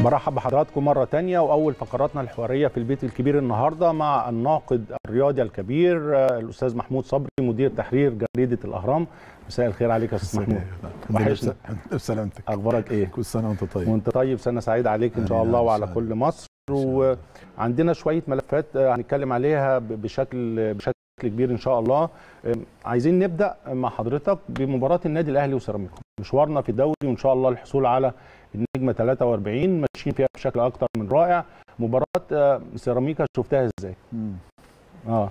برحب بحضراتكم مرة تانية وأول فقراتنا الحوارية في البيت الكبير النهاردة مع الناقد الرياضي الكبير آه، الأستاذ محمود صبري مدير تحرير جريدة الأهرام مساء الخير عليك يا أستاذ محمود وحشنا. بسلامتك أخبارك إيه؟ كل سنه وانت طيب وأنت طيب سنة سعيدة عليك إن شاء آمين الله يا وعلى رب. كل مصر وعندنا شوية ملفات آه، هنتكلم عليها ب- بشكل بشكل كبير إن شاء الله آه، عايزين نبدأ مع حضرتك بمباراة النادي الأهلي وسيراميكا مشوارنا في الدوري وإن شاء الله الحصول على النجمة 43 ماشيين فيها بشكل أكتر من رائع مباراة آه، سيراميكا شفتها إزاي؟ مم. اه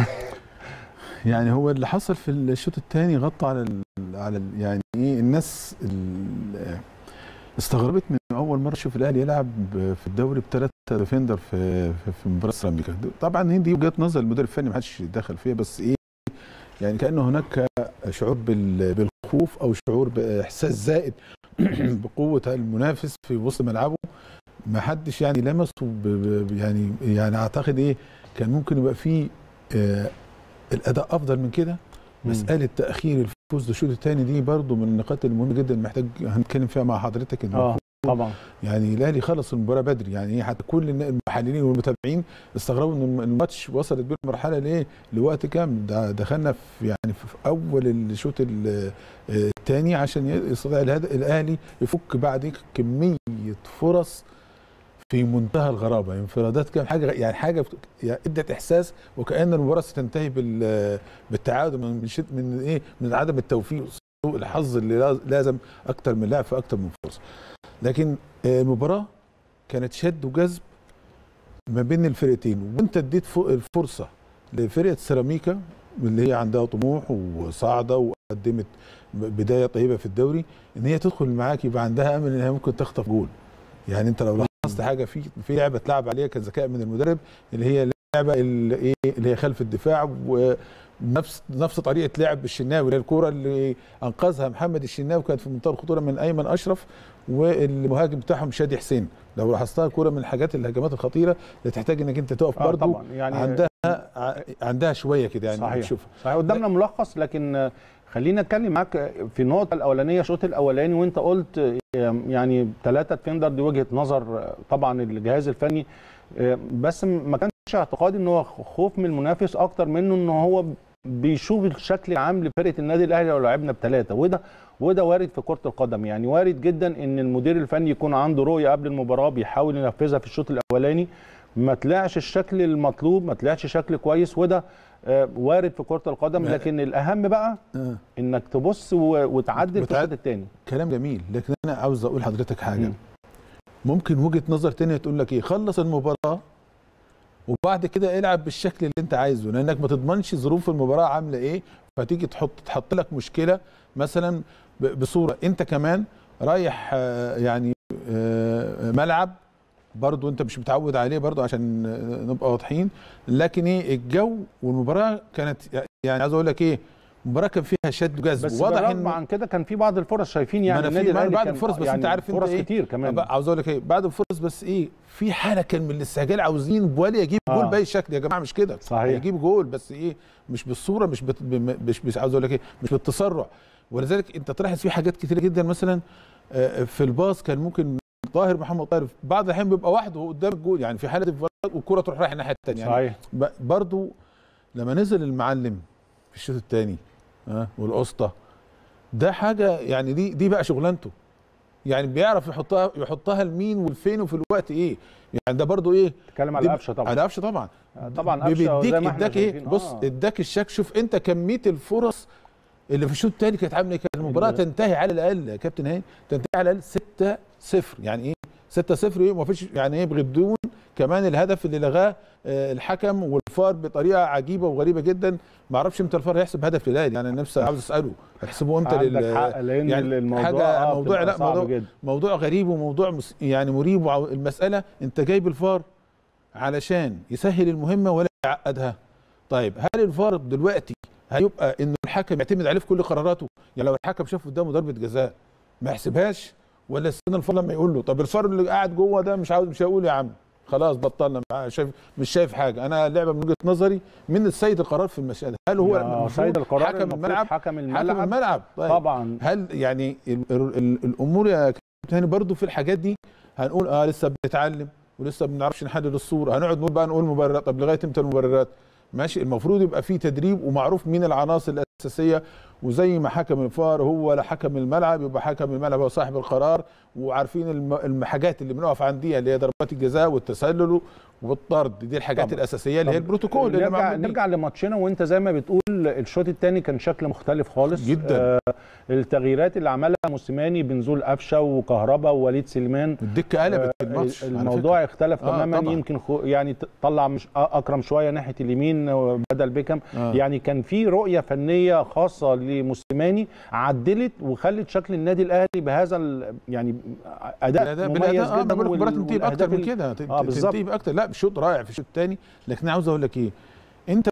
يعني هو اللي حصل في الشوط الثاني غطى على ال على ال يعني ايه الناس ال- استغربت من اول مره اشوف الاهلي يلعب في الدوري بثلاثه ديفندر في في, في مباراه سيراميكا طبعا هي دي وجهه نظر المدير الفني ما حدش دخل فيها بس ايه يعني كان هناك شعور بال- بالخوف او شعور باحساس زائد بقوه المنافس في وسط ملعبه ما حدش يعني لمسه ب- ب- يعني يعني اعتقد ايه كان ممكن يبقى فيه آه الاداء افضل من كده مم. مساله تاخير الفوز للشوط الثاني دي برضو من النقاط المهمه جدا محتاج هنتكلم فيها مع حضرتك إن اه طبعا يعني الاهلي خلص المباراه بدري يعني إيه حتى كل النا- المحللين والمتابعين استغربوا ان الماتش وصلت بيه المرحله ليه لوقت كام ده دخلنا في يعني في اول الشوط الثاني عشان يستطيع الهد- الاهلي يفك بعد كميه فرص في منتهى الغرابه انفرادات كام حاجه يعني حاجه بت- يعني ادت احساس وكان المباراه ستنتهي بال- بالتعادل من من شد من ايه من عدم التوفيق سوء الحظ اللي لاز- لازم اكتر من لاعب في اكتر من فرصه لكن آه، المباراه كانت شد وجذب ما بين الفرقتين وانت اديت فوق الفرصه لفرقه سيراميكا اللي هي عندها طموح وصاعده وقدمت بدايه طيبه في الدوري ان هي تدخل معاك يبقى عندها امل ان هي ممكن تخطف جول يعني انت لو لاحظت حاجه في في لعبه اتلعب عليها كان ذكاء من المدرب اللي هي اللعبه اللي ايه اللي هي خلف الدفاع ونفس نفس طريقه لعب الشناوي اللي هي الكوره اللي انقذها محمد الشناوي كانت في منتهى الخطوره من ايمن اشرف والمهاجم بتاعهم شادي حسين لو لاحظتها كوره من الحاجات الهجمات الخطيره اللي تحتاج انك انت تقف آه برضه طبعا يعني عندها ع- عندها شويه كده يعني صحيح. تشوفها صحيح قدامنا ملخص لكن آه، خلينا اتكلم معاك في النقطه الاولانيه الشوط الاولاني وانت قلت آه، يعني ثلاثه ديفندر دي وجهه نظر آه، طبعا الجهاز الفني آه، بس ما كانش اعتقادي ان هو خوف من المنافس اكتر منه ان هو بيشوف الشكل العام لفرقه النادي الاهلي لو لعبنا بثلاثه وده وده وارد في كره القدم يعني وارد جدا ان المدير الفني يكون عنده رؤيه قبل المباراه بيحاول ينفذها في الشوط الاولاني ما طلعش الشكل المطلوب ما طلعش شكل كويس وده آه، وارد في كره القدم ما- لكن الاهم بقى آه. انك تبص و- وتعدل في وتعد- الشوط الثاني كلام جميل لكن انا عاوز اقول لحضرتك حاجه مم. ممكن وجهه نظر تانية تقول لك ايه خلص المباراه وبعد كده العب بالشكل اللي انت عايزه لانك ما تضمنش ظروف المباراه عامله ايه فتيجي تحط تحط لك مشكله مثلا ب- بصوره انت كمان رايح آه، يعني آه، ملعب برضو انت مش متعود عليه برضو عشان آه، نبقى واضحين لكن ايه الجو والمباراه كانت يعني عايز اقول لك ايه المباراه كان فيها شد وجذب بس واضح بالرغم عن كده كان في بعض الفرص شايفين ما يعني أنا في- النادي ما أنا الاهلي بعد كان الفرص، بس يعني أنت عارف أنت فرص إيه؟ كتير كمان بقى عاوز اقول لك ايه بعد الفرص بس ايه في حاله كان من الاستعجال عاوزين بوالي يجيب آه. جول باي شكل يا جماعه مش كده صحيح. يجيب جول بس ايه مش بالصوره مش بت... بم- مش مش عاوز اقول لك ايه مش بالتسرع ولذلك انت تلاحظ في حاجات كتيره جدا مثلا آه، في الباص كان ممكن طاهر محمد طاهر في بعض الاحيان بيبقى وحده قدام الجول يعني في حاله انفراد والكره تروح رايحه الناحيه الثانيه يعني صحيح ب- برضو لما نزل المعلم في الشوط الثاني ها والقسطى ده حاجه يعني دي دي بقى شغلانته يعني بيعرف يحطها يحطها لمين والفين وفي الوقت ايه يعني ده برضو ايه تتكلم دي- على قفشه طبعا على قفشه طبعا آه، طبعا قفشه بيديك زي ما احنا اداك ايه شايفين. بص آه. اداك الشك شوف انت كميه الفرص اللي في الشوط الثاني كانت عامله ايه كانت المباراه اللي- تنتهي على الاقل يا كابتن هاني تنتهي على الاقل 6 0 يعني ايه 6 0 ايه ما فيش يعني ايه بدون كمان الهدف اللي لغاه آه، الحكم والفار بطريقه عجيبه وغريبه جدا ما اعرفش امتى الفار هيحسب هدف للاهلي يعني انا نفسي عاوز اساله هيحسبوه امتى عندك حق لان يعني الموضوع حاجه آه موضوع بتبقى لا صعب موضوع جدا موضوع غريب وموضوع مس يعني مريب وعو- المساله انت جايب الفار علشان يسهل المهمه ولا يعقدها طيب هل الفار دلوقتي هيبقى انه الحكم يعتمد عليه في كل قراراته يعني لو الحكم شاف قدامه ضربه جزاء ما يحسبهاش ولا استنى الفار لما يقول له طب الفار اللي قاعد جوه ده مش عاوز مش هيقول يا عم خلاص بطلنا معاه، شايف مش شايف حاجه انا اللعبه من وجهه نظري من السيد القرار في المشهد هل هو آه، المفروض سيد القرار حكم المفروض الملعب حكم حكم الملعب الملعب طيب طبعا هل يعني ال ال ال الامور يا كابتن هاني برضو في الحاجات دي هنقول اه لسه بنتعلم ولسه ما بنعرفش نحدد الصوره هنقعد نقول بقى نقول مبررات طب لغايه امتى المبررات ماشي المفروض يبقى في تدريب ومعروف مين العناصر الاساسيه وزي ما حكم الفار هو لا حكم الملعب يبقى حكم الملعب هو صاحب القرار وعارفين الم- الحاجات اللي بنقف عندها اللي هي ضربات الجزاء والتسلل والطرد دي الحاجات طبعا. الاساسيه اللي هي طب البروتوكول اللي نرجع معمول بيه. نرجع لماتشنا وانت زي ما بتقول الشوط الثاني كان شكل مختلف خالص جداً. آه التغييرات اللي عملها موسيماني بنزول قفشه وكهربا ووليد سليمان الدكه قلبت الماتش على الموضوع فكرة. اختلف آه، تماما طبعاً. يمكن خو يعني ت- طلع مش اكرم شويه ناحيه اليمين بدل بيكم آه. يعني كان في رؤيه فنيه خاصه لموسيماني عدلت وخلت شكل النادي الاهلي بهذا ال- يعني اداء بالاداء مميز بالاداء اه جدا أنا بقول لك المباراه وال- تنتهي باكتر والأهداف من ال- كده ت- آه، بالظبط. تنتهي باكتر لا شوط رائع في الشوط الثاني لكن أنا عاوز اقول لك ايه انت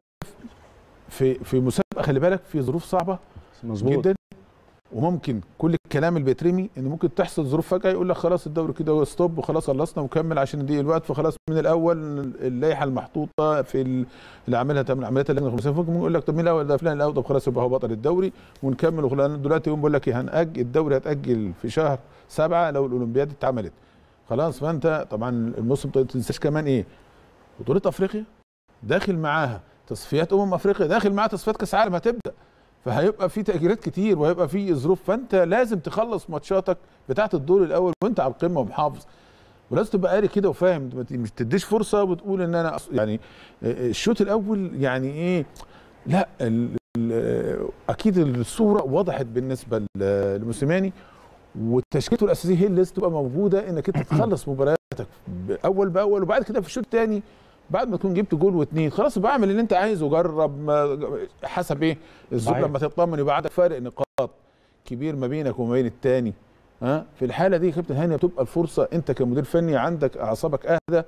في في مسابقه خلي بالك في ظروف صعبه مظبوط جدا وممكن كل الكلام اللي بيترمي ان ممكن تحصل ظروف فجاه يقول لك خلاص الدوري كده ستوب وخلاص خلصنا وكمل عشان نضيق الوقت فخلاص من الاول اللائحه المحطوطه في ال- اللي عاملها تعمل عمليات اللجنه الخماسيه ممكن يقول لك طب مين الاول ده فلان الاول طب خلاص يبقى هو بطل الدوري ونكمل وخلاص دلوقتي يقوم بيقول لك ايه هنأجل الدوري هتأجل في شهر سبعه لو الاولمبياد اتعملت خلاص فانت طبعا الموسم ما تنساش كمان ايه بطوله افريقيا داخل معاها تصفيات امم افريقيا داخل معاها تصفيات كاس عالم هتبدا فهيبقى في تاجيلات كتير وهيبقى في ظروف فانت لازم تخلص ماتشاتك بتاعه الدور الاول وانت على القمه ومحافظ ولازم تبقى قاري كده وفاهم ما ت- مش تديش فرصه وتقول ان انا أص- يعني آه، الشوط الاول يعني ايه لا ال ال اكيد الصوره وضحت بالنسبه ل- لموسيماني وتشكيلته الاساسيه هي اللي لازم تبقى موجوده انك انت تخلص مبارياتك اول باول وبعد كده في الشوط الثاني بعد ما تكون جبت جول واثنين خلاص بقى اعمل اللي انت عايزه جرب ما حسب ايه الظروف صحيح. لما تطمن يبقى عندك فرق نقاط كبير ما بينك وما بين الثاني ها في الحاله دي يا كابتن هاني بتبقى الفرصه انت كمدير فني عندك اعصابك اهدى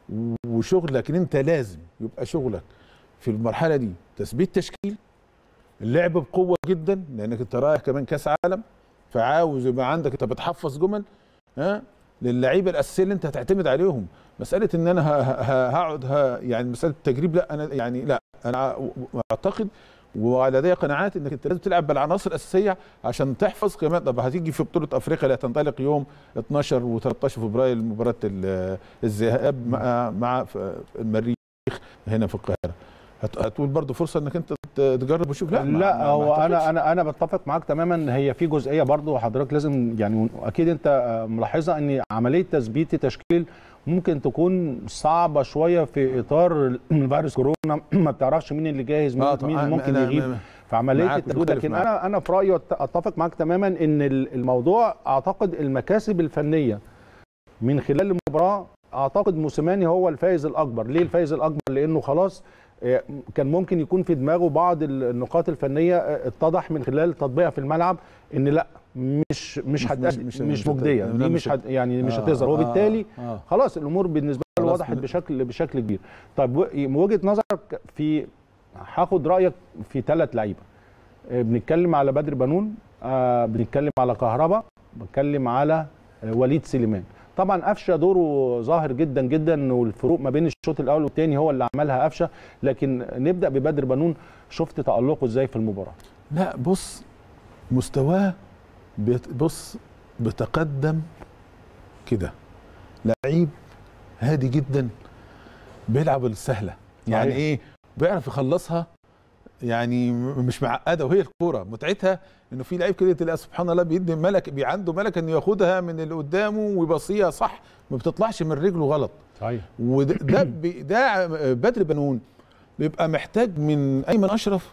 وشغلك ان انت لازم يبقى شغلك في المرحله دي تثبيت تشكيل اللعب بقوه جدا لانك انت رايح كمان كاس عالم فعاوز يبقى عندك انت بتحفظ جمل ها للعيبه الاساسيه اللي انت هتعتمد عليهم مساله ان انا ه- ه- هقعد ه- يعني مساله التجريب لا انا يعني لا انا اعتقد وعلى لدي قناعات انك انت لازم تلعب بالعناصر الاساسيه عشان تحفظ كمان طب هتيجي في بطوله افريقيا اللي هتنطلق يوم 12 و13 فبراير مباراه ال- الذهاب مع مع ف- المريخ هنا في القاهره هت- هتقول برضو فرصه انك انت ت- تجرب وتشوف لا لا, ما- ما- ما هو انا أعتقدش. انا انا بتفق معاك تماما هي في جزئيه برضو حضرتك لازم يعني اكيد انت آه، ملاحظه ان عمليه تثبيت التشكيل ممكن تكون صعبه شويه في اطار فيروس كورونا ما بتعرفش مين اللي جاهز مين, آه، مين طبعاً. اللي ممكن أنا- يغيب أنا- في عمليه معاك التدوير مختلف لكن معاك. انا انا في رايي أت- اتفق معاك تماما ان ال- الموضوع اعتقد المكاسب الفنيه من خلال المباراه اعتقد موسيماني هو الفائز الاكبر ليه الفائز الاكبر لانه خلاص آه، كان ممكن يكون في دماغه بعض النقاط الفنيه آه، اتضح من خلال تطبيقها في الملعب ان لا مش مش مش- هت- مش- مش, مش- مش مش مجديه هت- دي لا، مش مش هت يعني مش آه، هتظهر آه، وبالتالي آه. خلاص الامور بالنسبه له خلاص وضحت من- بشكل بشكل كبير طيب و- من وجهه نظرك في هاخد رايك في ثلاث لعيبه آه، بنتكلم على بدر بنون آه، بنتكلم على كهربا بنتكلم على آه، وليد سليمان طبعا قفشه دوره ظاهر جدا جدا والفروق ما بين الشوط الاول والثاني هو اللي عملها قفشه لكن نبدا ببدر بنون شفت تالقه ازاي في المباراه لا بص مستواه بيت- بص بتقدم كده لعيب هادي جدا بيلعب السهله يعني صحيح. ايه بيعرف يخلصها يعني م- مش معقده وهي الكوره متعتها انه في لعيب كده تلاقي سبحان الله بيدي ملك بي عنده ملك انه ياخدها من اللي قدامه ويبصيها صح ما بتطلعش من رجله غلط صحيح وده ده, بي- ده بدر بنون بيبقى محتاج من ايمن اشرف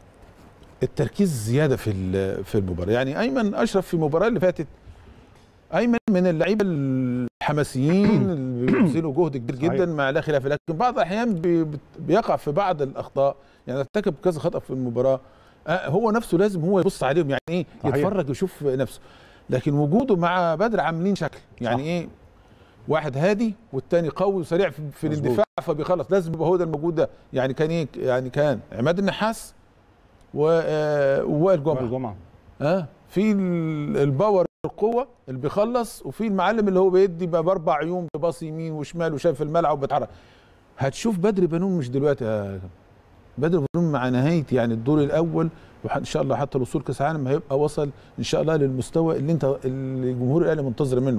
التركيز زياده في ال- في المباراه يعني ايمن اشرف في المباراه اللي فاتت ايمن من اللعيبه الحماسيين اللي بيبذلوا جهد كبير صحيح. جدا مع لا خلاف لكن بعض الاحيان بي- بت- بيقع في بعض الاخطاء يعني ارتكب كذا خطا في المباراه آه، هو نفسه لازم هو يبص عليهم يعني ايه صحيح. يتفرج ويشوف نفسه لكن وجوده مع بدر عاملين شكل يعني صح. ايه واحد هادي والتاني قوي وسريع في, في مظبوط. الاندفاع فبيخلص لازم يبقى هو ده الموجود ده يعني كان ايه يعني كان عماد النحاس و- آه، ووائل جمعه الجمعه ها في ال- الباور القوه اللي بيخلص وفي المعلم اللي هو بيدي بقى باربع عيون بيباص يمين وشمال وشايف الملعب وبيتحرك هتشوف بدر بنون مش دلوقتي يا كابتن. بدر بنون مع نهايه يعني الدور الاول وان شاء الله حتى الوصول كاس العالم هيبقى وصل ان شاء الله للمستوى اللي انت اللي الجمهور الاهلي منتظر منه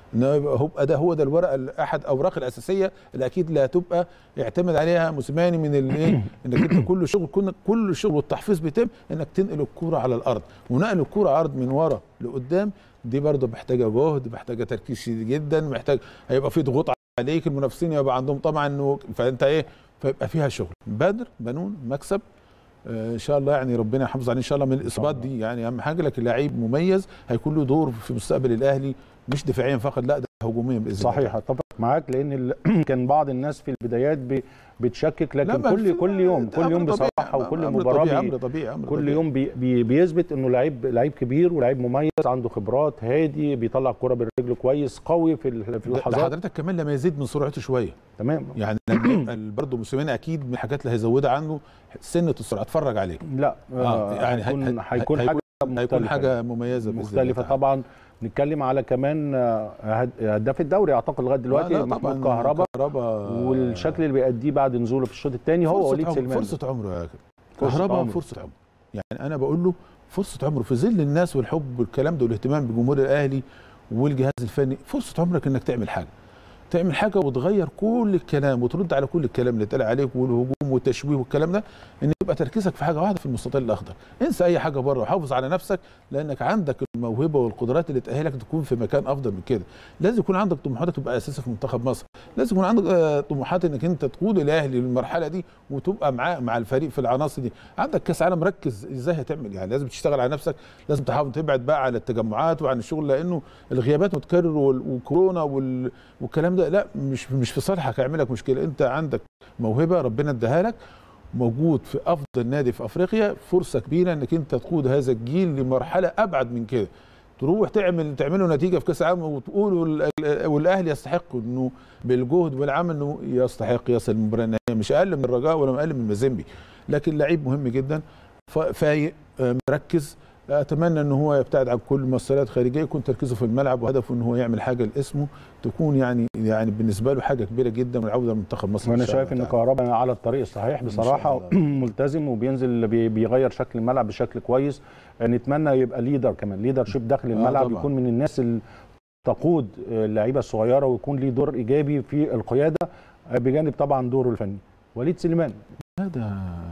ان هو ده هو ده الورقه ال- احد اوراق الاساسيه اللي اكيد لا هتبقى يعتمد عليها موسيماني من الايه انك انت كل شغل كل كل الشغل والتحفيظ بيتم انك تنقل الكوره على الارض ونقل الكوره عرض من ورا لقدام دي برضه محتاجه جهد محتاجه تركيز شديد جدا محتاج هيبقى في ضغوط عليك المنافسين يبقى عندهم طبعا انه فانت ايه فيبقى فيها شغل بدر بنون مكسب آه، ان شاء الله يعني ربنا يحافظ عليه ان شاء الله من الاصابات الله. دي يعني اهم حاجه لكن لعيب مميز هيكون له دور في مستقبل الاهلي مش دفاعيا فقط لا ده هجوميا باذن الله صحيح اتفق معاك لان ال- كان بعض الناس في البدايات بي- بتشكك لا، لكن ما كل في- كل يوم ده كل أمر يوم طبيعي، بصراحه وكل أمر مباراه طبيعي بي- امر طبيعي امر كل طبيعي. يوم بي بي بيثبت انه لعيب لعيب كبير ولعيب مميز عنده خبرات هادي بيطلع الكرة بالرجل كويس قوي في ال- في ده- ده اللحظات حضرتك كمان لما يزيد من سرعته شويه تمام يعني لما يبقى برضه موسيماني اكيد من الحاجات اللي هيزودها عنه سنه السرعه اتفرج عليه لا آه، يعني هيكون هي- هيكون هيكون- حاجه هيكون مختلفة. حاجه مميزه بإذن الله مختلفة تعالى. طبعا نتكلم على كمان آه، هد- هداف الدوري اعتقد لغايه دلوقتي لا، لا، محمود طبعاً كهربا كهربا والشكل اللي بيأديه بعد نزوله في الشوط الثاني هو فرصة وليد عمر سليمان فرصه عمره يا كابتن. فرصة كهربا عمره. فرصه عمره يعني انا بقول له فرصه عمره في ظل الناس والحب والكلام ده والاهتمام بجمهور الاهلي والجهاز الفني فرصه عمرك انك تعمل حاجه تعمل حاجه وتغير كل الكلام وترد على كل الكلام اللي اتقال عليك والهجوم والتشويه والكلام ده ان يبقى تركيزك في حاجه واحده في المستطيل الاخضر انسى اي حاجه بره وحافظ على نفسك لانك عندك الموهبه والقدرات اللي تاهلك تكون في مكان افضل من كده لازم يكون عندك طموحاتك تبقى اساسي في منتخب مصر لازم يكون عندك آه، طموحات انك انت تقود الاهلي للمرحله دي وتبقى معاه مع الفريق في العناصر دي عندك كاس عالم ركز ازاي هتعمل يعني لازم تشتغل على نفسك لازم تحاول تبعد بقى على التجمعات وعن الشغل لانه الغيابات متكرر وال- وكورونا وال- والكلام ده لا مش مش في صالحك هيعمل لك مشكله انت عندك موهبه ربنا اداها لك موجود في افضل نادي في افريقيا فرصه كبيره انك انت تقود هذا الجيل لمرحله ابعد من كده تروح تعمل تعملوا نتيجه في كاس العالم وتقولوا ال- ال- والاهلي يستحق انه بالجهد والعمل انه يستحق يصل المباراه النهائيه مش اقل من الرجاء ولا اقل من مازيمبي لكن لعيب مهم جدا ف- فايق آه، مركز اتمنى ان هو يبتعد عن كل مؤثرات خارجيه يكون تركيزه في الملعب وهدفه ان هو يعمل حاجه لاسمه تكون يعني يعني بالنسبه له حاجه كبيره جدا والعوده لمنتخب مصر وانا إن شاء شايف الله ان تعالى. كهربا على الطريق الصحيح بصراحه الله. ملتزم وبينزل بي- بيغير شكل الملعب بشكل كويس نتمنى يبقى ليدر كمان ليدر شيب داخل الملعب طبعاً. يكون من الناس اللي تقود اللعيبه الصغيره ويكون ليه دور ايجابي في القياده بجانب طبعا دوره الفني وليد سليمان لا ده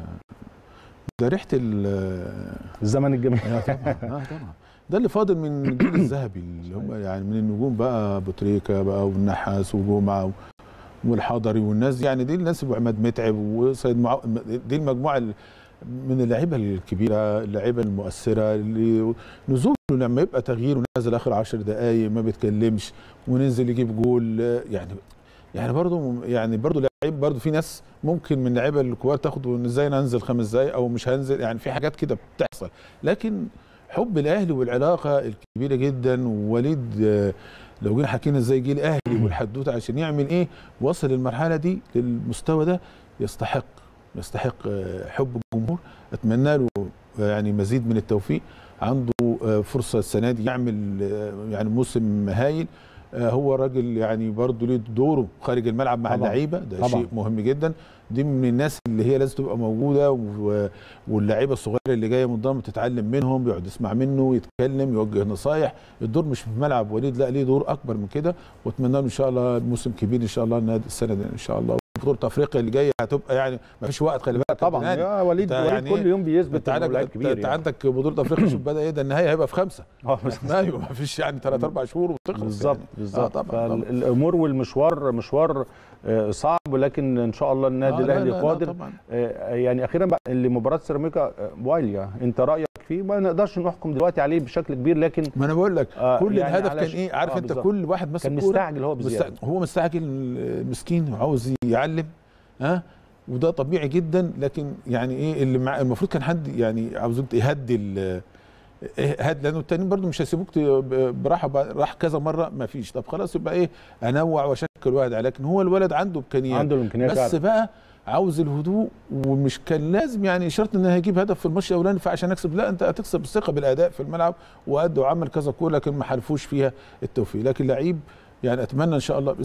ده ريحه ال الزمن الجميل اه طبعا اه طبعا ده اللي فاضل من الجيل الذهبي اللي هم يعني من النجوم بقى ابو تريكه بقى والنحاس وجمعه والحضري والناس دي يعني دي الناس وعماد متعب وسيد معو... دي المجموعه ال- من اللعيبه الكبيره اللعيبه المؤثره اللي نزوله لما يبقى تغيير ونازل اخر عشر دقائق ما بيتكلمش وننزل يجيب جول آه، يعني يعني برضه يعني برضه لعيب برضه في ناس ممكن من اللعيبه الكبار تاخد إن ازاي انا انزل خمس دقايق او مش هنزل يعني في حاجات كده بتحصل لكن حب الاهلي والعلاقه الكبيره جدا ووليد آه، لو جينا حكينا ازاي جه الاهلي والحدوته عشان يعمل ايه وصل المرحله دي للمستوى ده يستحق يستحق آه، حب الجمهور اتمنى له آه، يعني مزيد من التوفيق عنده آه، فرصه السنه دي يعمل آه، يعني موسم هايل آه، هو راجل يعني برضه ليه دوره خارج الملعب مع طبعاً. اللعيبه ده طبعاً. شيء مهم جدا دي من الناس اللي هي لازم تبقى موجوده و- واللعيبه الصغيره اللي جايه منضم تتعلم منهم يقعد يسمع منه يتكلم يوجه نصايح الدور مش في ملعب وليد لا ليه دور اكبر من كده واتمنى له ان شاء الله موسم كبير ان شاء الله النادي السنه دي ان شاء الله بطوله افريقيا اللي جايه هتبقى يعني ما فيش وقت خلي بالك طبعا كابتن هاني. يا وليد, أنت وليد يعني كل إيه؟ يوم بيثبت انت انه عندك لعيب انت, كبير انت يعني. عندك بطوله افريقيا شوف بدا ايه ده النهائي هيبقى في خمسه آه، بس- ايوه ما فيش يعني ثلاث اربع شهور وتخلص بالظبط يعني. بالظبط آه طبعا طبعا. فالامور والمشوار مشوار آه، صعب ولكن ان شاء الله النادي آه، لا، الاهلي لا، لا، قادر طبعا آه، يعني اخيرا بقى اللي مباراه سيراميكا آه، وايليا انت رايك فيه ما نقدرش نحكم دلوقتي عليه بشكل كبير لكن ما انا بقول لك آه، كل يعني الهدف كان علش- ايه عارف آه، انت بالظبط. كل واحد ماسك كان كورة مستعجل هو بزياده مست... هو مستعجل مسكين وعاوز يعلم ها وده طبيعي جدا لكن يعني ايه اللي مع المفروض كان حد يعني عاوز يهدي ال- إيه هاد لانه التانيين برضو مش هيسيبوك ت- ب- براحه بقى- راح كذا مره ما فيش طب خلاص يبقى ايه انوع واشكل واحد عليه لكن هو الولد عنده امكانيات عنده الامكانيات بس فعلا. بقى عاوز الهدوء ومش كان لازم يعني شرط ان هيجيب هدف في الماتش الاولاني فعشان اكسب لا انت هتكسب الثقه بالاداء في الملعب وادى وعمل كذا كوره لكن ما حلفوش فيها التوفيق لكن لعيب يعني اتمنى ان شاء الله باذن الله تعالى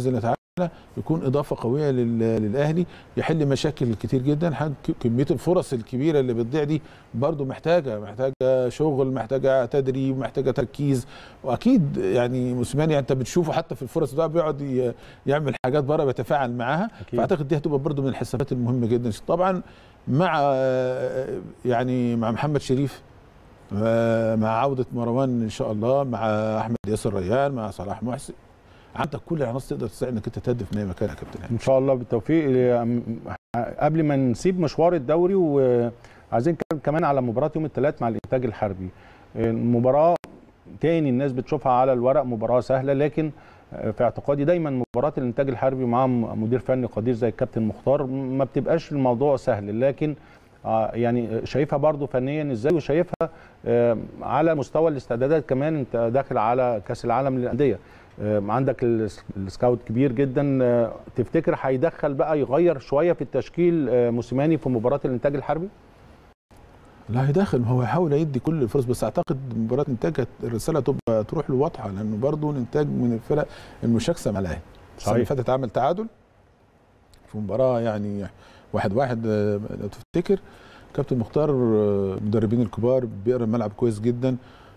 يكون اضافه قويه لل- للاهلي يحل مشاكل كتير جدا حاج- كميه الفرص الكبيره اللي بتضيع دي برضو محتاجه محتاجه شغل محتاجه تدريب محتاجه تركيز واكيد يعني موسيماني انت بتشوفه حتى في الفرص ده بيقعد ي- يعمل حاجات بره بيتفاعل معاها أكيد. فاعتقد دي هتبقى برضو من الحسابات المهمه جدا طبعا مع يعني مع محمد شريف آه، مع عوده مروان ان شاء الله مع احمد ياسر ريان مع صلاح محسن عندك كل العناصر تقدر تساعد انك انت تهدف من اي مكان يا كابتن هاني. ان شاء الله بالتوفيق أم- قبل ما نسيب مشوار الدوري وعايزين نتكلم كمان على مباراه يوم الثلاث مع الانتاج الحربي المباراه تاني الناس بتشوفها على الورق مباراه سهله لكن في اعتقادي دايما مباراه الانتاج الحربي مع مدير فني قدير زي الكابتن مختار ما بتبقاش الموضوع سهل لكن آه، يعني شايفها برضو فنيا ازاي وشايفها آه، على مستوى الاستعدادات كمان انت داخل على كاس العالم للانديه آه، عندك الس- السكاوت كبير جدا آه، تفتكر هيدخل بقى يغير شويه في التشكيل آه، موسيماني في مباراه الانتاج الحربي لا هيدخل هو يحاول يدي كل الفرص بس اعتقد مباراه انتاج هت- الرساله تبقى تروح له واضحه لانه برضه الانتاج من الفرق المشاكسه مع الاهلي السنه اللي صحيح. فاتت عمل تعادل في مباراه يعني واحد واحد آه، لو تفتكر كابتن مختار آه، المدربين الكبار بيقرا الملعب كويس جدا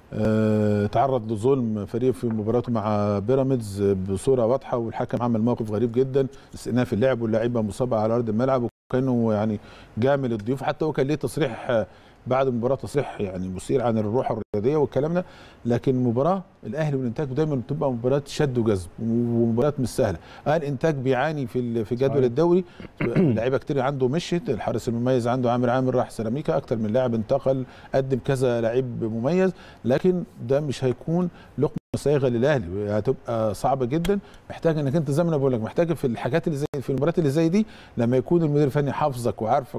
آه، تعرض لظلم فريق في مباراته مع بيراميدز بصوره واضحه والحكم عمل موقف غريب جدا استئناف اللعب واللعيبه مصابه على ارض الملعب وكانوا يعني جامل الضيوف حتى هو كان ليه تصريح آه، بعد المباراه تصريح يعني مثير عن الروح الرياضيه والكلام ده لكن المباراه الاهلي والانتاج دايما بتبقى مباراه شد وجذب ومباراه مش سهله آه الانتاج بيعاني في ال- في جدول صحيح. الدوري لعيبه كتير عنده مشيت الحارس المميز عنده عامر عامر راح سيراميكا اكتر من لاعب انتقل قدم كذا لعيب مميز لكن ده مش هيكون لقمه صايغه للاهلي هتبقى صعبه جدا محتاج انك انت زي ما انا بقول لك محتاج في الحاجات اللي زي في المباريات اللي زي دي لما يكون المدير الفني حافظك وعارفك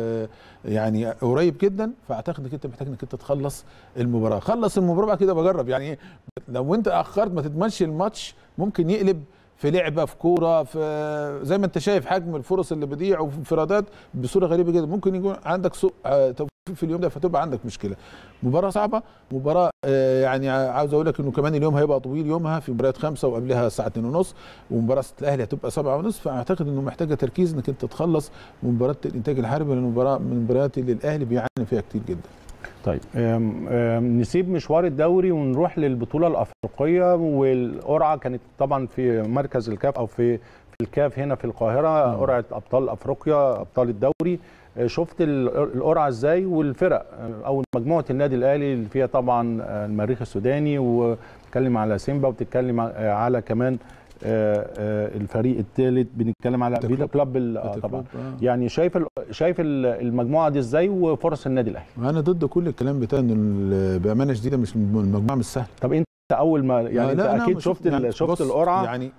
ويعني قريب جدا فاعتقد انك انت محتاج انك انت تخلص المباراه خلص المباراه بعد كده بجرب يعني إيه؟ لو انت اخرت ما تضمنش الماتش ممكن يقلب في لعبه في كوره في زي ما انت شايف حجم الفرص اللي بيضيع وفي انفرادات بصوره غريبه جدا ممكن يكون عندك سوء آه، توفيق في اليوم ده فتبقى عندك مشكله مباراه صعبه مباراه آه، يعني عاوز اقول لك انه كمان اليوم هيبقى طويل يومها في مباريات خمسة وقبلها الساعه 2 ونص ومباراه الاهلي هتبقى 7 ونص فاعتقد انه محتاجه تركيز انك انت تخلص مباراه الانتاج الحربي لان المباراه من المباريات اللي الاهلي بيعاني فيها كتير جدا طيب أم أم نسيب مشوار الدوري ونروح للبطوله الافريقيه والقرعه كانت طبعا في مركز الكاف او في في الكاف هنا في القاهره مم. قرعه ابطال افريقيا ابطال الدوري أه، شفت ال- القرعه ازاي والفرق أه، او مجموعه النادي الاهلي اللي فيها طبعا أه، المريخ السوداني وبتتكلم على سيمبا وبتتكلم ع- على كمان أه، أه، الفريق الثالث بنتكلم على فيتا فيتا كلوب. كلوب ال- آه، فيتا طبعا كلوب، آه. يعني شايف ال- شايف ال- المجموعه دي ازاي وفرص النادي الاهلي انا ضد كل الكلام بتاع ان ال- بامانه شديده مش المجموعه مش سهله طب انت اول ما يعني آه، انت لا، أنا اكيد بشوف- شفت ال- شفت بص، القرعه يعني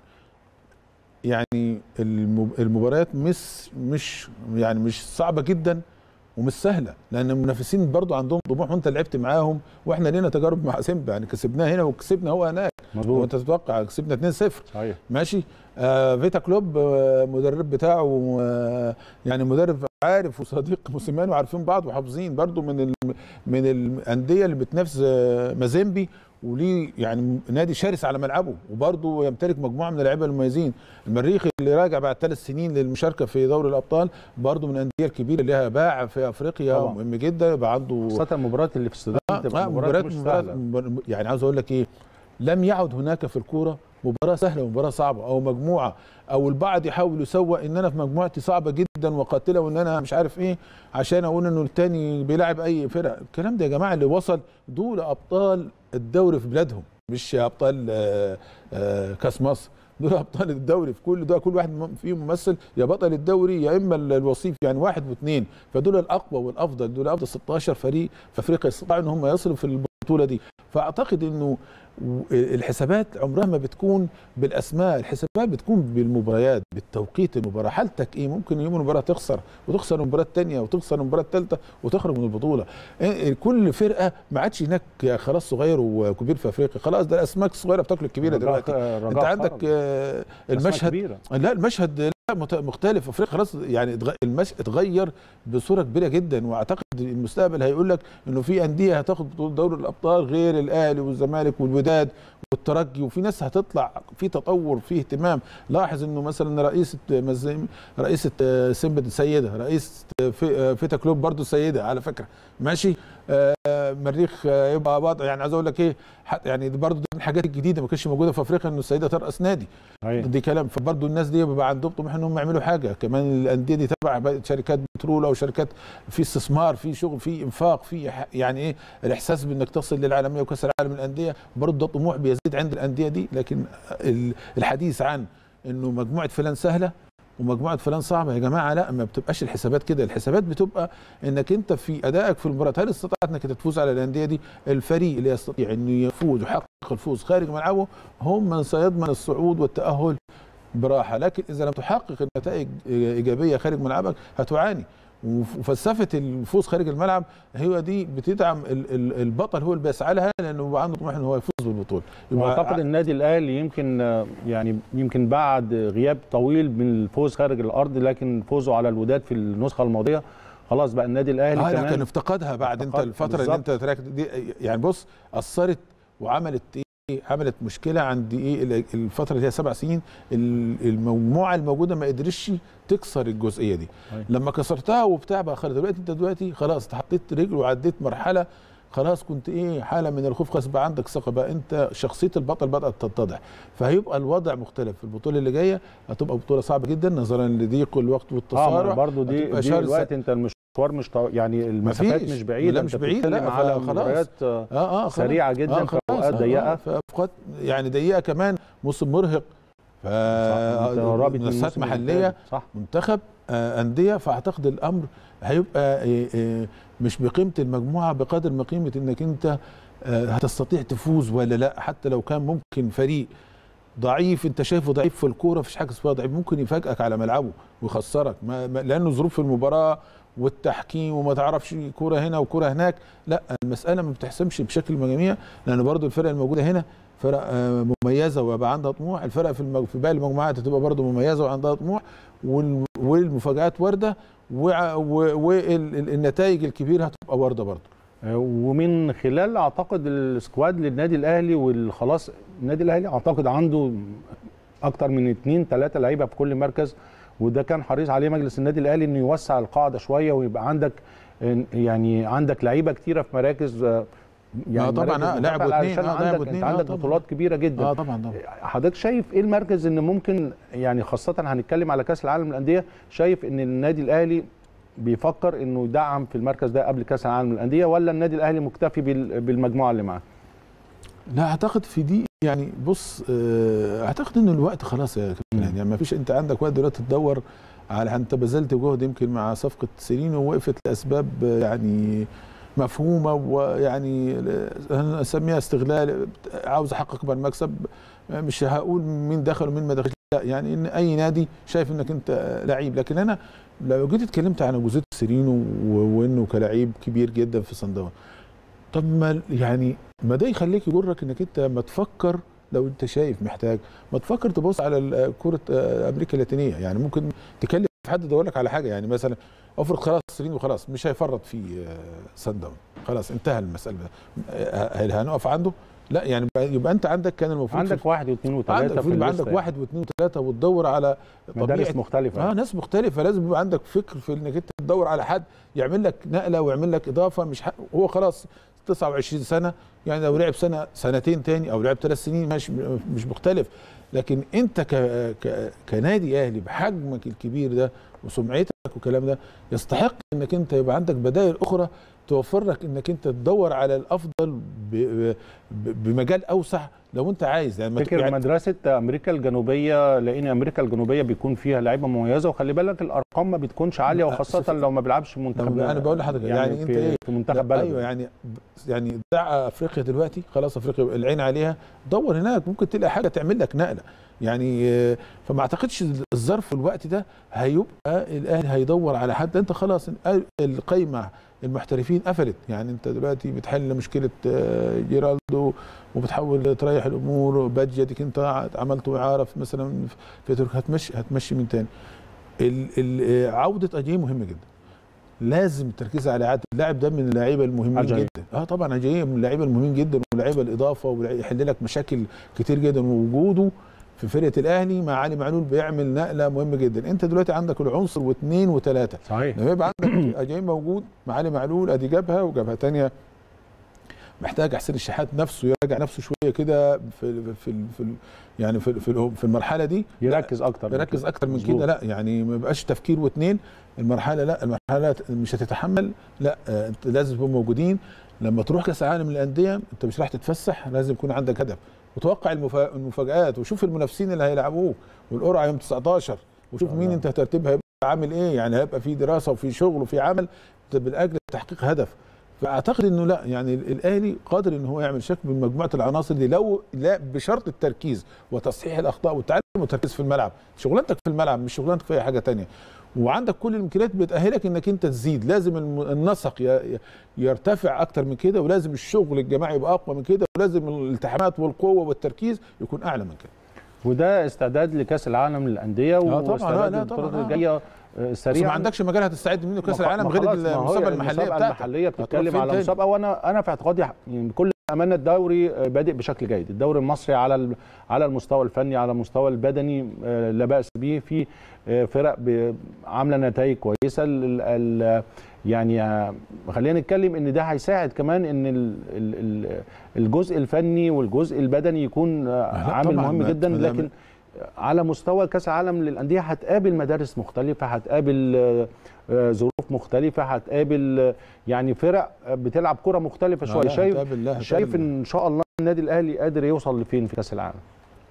يعني الم- المباريات مش مش يعني مش صعبه جدا ومش سهله لان المنافسين برضو عندهم طموح وانت لعبت معاهم واحنا لينا تجارب مع سيمبا يعني كسبناه هنا وكسبنا هو هناك مظبوط وانت تتوقع كسبنا 2-0 صحيح ماشي آه فيتا كلوب آه مدرب بتاعه آه يعني مدرب عارف وصديق موسيماني وعارفين بعض وحافظين برضو من ال من الانديه اللي بتنافس آه مازيمبي وليه يعني نادي شرس على ملعبه وبرضه يمتلك مجموعه من اللعيبه المميزين المريخ اللي راجع بعد ثلاث سنين للمشاركه في دوري الابطال برضه من الانديه الكبيره اللي لها باع في افريقيا طبعا. مهم جدا يبقى عنده خاصه المباريات اللي في السودان بتبقى آه، مباريات مباريات مش مباريات سهله مبار- يعني عاوز اقول لك ايه لم يعد هناك في الكوره مباراه سهله ومباراه صعبه او مجموعه او البعض يحاول يسوق ان انا في مجموعتي صعبه جدا وقاتله وان انا مش عارف ايه عشان اقول انه التاني بيلاعب اي فرق الكلام ده يا جماعه اللي وصل دول ابطال الدوري في بلادهم مش ابطال آه، آه، كاس مصر دول ابطال الدوري في كل ده كل واحد م- فيهم ممثل يا بطل الدوري يا اما ال- الوصيف يعني واحد واثنين فدول الاقوى والافضل دول افضل 16 فريق في افريقيا استطاعوا ان هم يصلوا في البطوله دي فاعتقد انه و- الحسابات عمرها ما بتكون بالاسماء الحسابات بتكون بالمباريات بالتوقيت المباراه حالتك ايه ممكن يوم المباراه تخسر وتخسر المباراه الثانيه وتخسر المباراه الثالثه وتخرج من البطوله إيه- كل فرقه ما عادش هناك خلاص صغير وكبير في افريقيا خلاص ده الاسماك الصغيره بتاكل الكبيره رجاء- دلوقتي رجاء انت عندك خرج. آه، أسماء المشهد كبيرة. لا المشهد لا مت- مختلف افريقيا خلاص يعني اتغ- المش... اتغير بصوره كبيره جدا واعتقد المستقبل هيقول لك انه في انديه هتاخد بطوله دوري الابطال غير الاهلي والزمالك والوداد الوداد والترجي وفي ناس هتطلع في تطور في اهتمام لاحظ انه مثلا رئيسه مز- رئيسه آه، سيمبا سيده رئيس في- فيتا كلوب برضو سيده على فكره ماشي آه، مريخ آه، يبقى وضع يعني عايز اقول لك ايه حت- يعني دي برضو دي من الحاجات الجديده ما كانتش موجوده في افريقيا انه السيده ترأس نادي صحيح. دي كلام فبرضه الناس دي بيبقى عندهم طموح انهم يعملوا حاجه كمان الانديه دي تبع بقى شركات بترول او شركات في استثمار في شغل في انفاق في ح- يعني ايه الاحساس بانك تصل للعالميه وكاس العالم للانديه برضه ده طموح بيزيد عند الانديه دي لكن ال- الحديث عن انه مجموعه فلان سهله ومجموعه فلان صعبه يا جماعه لا ما بتبقاش الحسابات كده الحسابات بتبقى انك انت في ادائك في المباراه هل استطعت انك تفوز على الانديه دي الفريق اللي يستطيع انه يفوز ويحقق الفوز خارج ملعبه هم من سيضمن الصعود والتاهل براحه لكن اذا لم تحقق النتائج ايجابيه خارج ملعبك هتعاني وفلسفه الفوز خارج الملعب هي دي بتدعم ال- ال- البطل هو اللي بيسعى لها لانه بيبقى عنده طموح ان هو يفوز بالبطوله يبقى واعتقد النادي الاهلي يمكن آه، يعني يمكن بعد غياب طويل من الفوز خارج الارض لكن فوزه على الوداد في النسخه الماضيه خلاص بقى النادي الاهلي اه لا كمان كان افتقدها بعد انت افتقد- الفتره اللي بالظبط. انت تراك دي يعني بص اثرت وعملت ايه عملت مشكله عند ايه ال- الفتره اللي هي سبع سنين ال- المجموعه الموجوده ما قدرتش تكسر الجزئيه دي أيوة. لما كسرتها وبتاع بقى خلاص دلوقتي انت دلوقتي خلاص حطيت رجل وعديت مرحله خلاص كنت ايه حاله من الخوف خلاص بقى عندك ثقه بقى انت شخصيه البطل بدات تتضح فهيبقى الوضع مختلف في البطوله اللي جايه هتبقى بطوله صعبه جدا نظرا لضيق الوقت اه والتصارع برضه دي هتبقى دي شرسة. الوقت انت المشوار مش طو... يعني المسافات مفيش. مش بعيده لا، مش انت بعيدة، بتتكلم لا، على فخلاص. مباريات آه، اه اه خلاص. سريعه جدا آه في خلاص، اوقات آه، ضيقه آه، في اوقات يعني ضيقه كمان موسم مرهق ف صح، أنت رابط من منافسات الموسم محليه اللي فات. صح منتخب آه، انديه فاعتقد الامر هيبقى آه، آه، مش بقيمه المجموعه بقدر ما قيمه انك انت آه، هتستطيع تفوز ولا لا حتى لو كان ممكن فريق ضعيف انت شايفه ضعيف في الكوره مفيش حاجه اسمها ضعيف ممكن يفاجئك على ملعبه ويخسرك ما ما- لانه ظروف المباراه والتحكيم وما تعرفش كوره هنا وكوره هناك لا المساله ما بتحسمش بشكل جميع لان برضو الفرق الموجوده هنا فرق آه، مميزه ويبقى عندها طموح الفرق في المج... في باقي المجموعات هتبقى برضو مميزه وعندها طموح وال... والمفاجات وارده والنتائج الكبيره هتبقى وارده برضو آه، ومن خلال اعتقد السكواد للنادي الاهلي والخلاص النادي الاهلي اعتقد عنده اكتر من اثنين ثلاثه لعيبه في كل مركز وده كان حريص عليه مجلس النادي الاهلي انه يوسع القاعده شويه ويبقى عندك آه، يعني عندك لعيبه كتيره في مراكز آه، آه طبعاً، مراكز آه، لاعب مدافع واثنين، علشان آه، لاعب عندك واثنين، انت آه، عندك طبعاً. بطولات كبيره جدا اه طبعا طبعا حضرتك شايف ايه المركز ان ممكن يعني خاصه هنتكلم على كاس العالم للانديه شايف ان النادي الاهلي بيفكر انه يدعم في المركز ده قبل كاس العالم للانديه ولا النادي الاهلي مكتفي بال- بالمجموعه اللي معاه لا اعتقد في دي يعني بص آه، اعتقد ان الوقت خلاص يا كابتن يعني ما فيش انت عندك وقت دلوقتي تدور على انت بذلت جهد يمكن مع صفقه سيرين ووقفت لاسباب آه، يعني مفهومه ويعني آه، اسميها استغلال عاوز احقق اكبر مكسب آه، مش هقول مين دخل ومين ما دخلش لا يعني ان اي نادي شايف انك انت آه، لعيب لكن انا لو جيت اتكلمت عن جوزيت سيرينو و- وانه كلاعب كبير جدا في صن داونز طب ما يعني ما ده يخليك يجرك انك انت ما تفكر لو انت شايف محتاج ما تفكر تبص على ال- كره آه، امريكا اللاتينيه يعني ممكن تكلم حد يدور لك على حاجه يعني مثلا افرض خلاص سيرين وخلاص مش هيفرط في سان داون خلاص انتهى المساله آه، هل هنقف عنده؟ لا يعني يبقى- يبقى انت عندك كان المفروض عندك في- واحد واثنين عندك وثلاثه المفروض في يبقى عندك الليستة واحد واثنين وثلاثه وتدور على مدارس طبيعه مختلفه اه ناس مختلفه لازم يبقى عندك فكر في انك انت تدور على حد يعمل لك نقله ويعمل لك اضافه مش ح... هو خلاص 29 سنه يعني لو لعب سنه سنتين تاني او لعب ثلاث سنين مش مش مختلف لكن انت ك... ك... كنادي اهلي بحجمك الكبير ده وسمعتك والكلام ده يستحق انك انت يبقى عندك بدائل اخرى توفر لك انك انت تدور على الافضل ب... ب... بمجال اوسع لو انت عايز يعني ما ت- فكر يعني مدرسه امريكا الجنوبيه لان امريكا الجنوبيه بيكون فيها لعيبه مميزه وخلي بالك الارقام ما بتكونش عاليه لا، وخاصه شوف- لو ما بيلعبش في منتخب أنا بقول لحضرتك يعني أنت في, إيه؟ في منتخب لا، بلده ايوه يعني يعني دع افريقيا دلوقتي خلاص افريقيا العين عليها دور هناك ممكن تلاقي حاجه تعمل لك نقله يعني آه، فما اعتقدش الظرف والوقت ده هيبقى الاهلي هيدور على حد انت خلاص القايمه المحترفين قفلت يعني انت دلوقتي بتحل مشكله آه، جيرالدو وبتحاول تريح الامور بادجي ديك انت عملت اعاره في مثلا في تركيا هتمشي هتمشي من تاني ال- ال- آه، عوده اجيه مهمه جدا لازم التركيز على عادل اللاعب ده من اللعيبه المهمين عجيب. جدا اه طبعا عجيب من اللعيبه المهمين جدا ولاعيبه الاضافه ويحل لك مشاكل كتير جدا ووجوده في فرقه الاهلي مع علي معلول بيعمل نقله مهمه جدا انت دلوقتي عندك العنصر واثنين وثلاثه صحيح لما يبقى عندك اجاي موجود مع علي معلول ادي جبهه وجبهه ثانيه محتاج حسين الشحات نفسه يراجع نفسه شويه كده في في في يعني في في في المرحله دي يركز اكتر يركز اكتر من مظبوط. كده لا يعني ما يبقاش تفكير واثنين المرحله لا المرحله مش هتتحمل لا آه، انت لازم تبقوا موجودين لما تروح كاس العالم للانديه انت مش رايح تتفسح لازم يكون عندك هدف وتوقع المفا- المفاجات وشوف المنافسين اللي هيلعبوك والقرعه يوم 19 وشوف مين الله. انت ترتيبها هيبقى عامل ايه يعني هيبقى في دراسه وفي شغل وفي عمل من اجل تحقيق هدف فاعتقد انه لا يعني ال- الاهلي قادر ان هو يعمل شكل من مجموعه العناصر دي لو لا بشرط التركيز وتصحيح الاخطاء والتعلم والتركيز في الملعب شغلانتك في الملعب مش شغلانتك في اي حاجه تانية وعندك كل الامكانيات بتاهلك انك انت تزيد لازم الم- النسق ي- ي- يرتفع اكتر من كده ولازم الشغل الجماعي يبقى اقوى من كده ولازم الالتحامات والقوه والتركيز يكون اعلى من كده وده استعداد لكاس العالم للانديه طبعاً، لا، واستعداد لا، للبطولات طبعاً، آه. الجايه آه، بس ما سريعا عندكش مجال هتستعد منه كاس ما العالم ما غير خلاص، ما هو المسابقه المحليه المسابقة بتاعتك المحليه هتروح بتتكلم فين على تاني؟ مسابقه وانا انا في اعتقادي يعني بكل امانه الدوري آه، بادئ بشكل جيد الدوري المصري على ال- على المستوى الفني على المستوى البدني آه، لا باس به في آه، فرق ب- عامله نتائج كويسه ال- ال- يعني آه، خلينا نتكلم ان ده هيساعد كمان ان ال- ال- ال- الجزء الفني والجزء البدني يكون آه، لا عامل طبعاً، مهم ما- جدا ما دام- لكن على مستوى كاس العالم للانديه هتقابل مدارس مختلفه هتقابل آه، آه، ظروف مختلفه هتقابل آه، يعني فرق آه، بتلعب كره مختلفه لا، شويه لا، شايف هتقابل- لا، شايف هتقابل. ان شاء الله النادي الاهلي قادر يوصل لفين في كاس العالم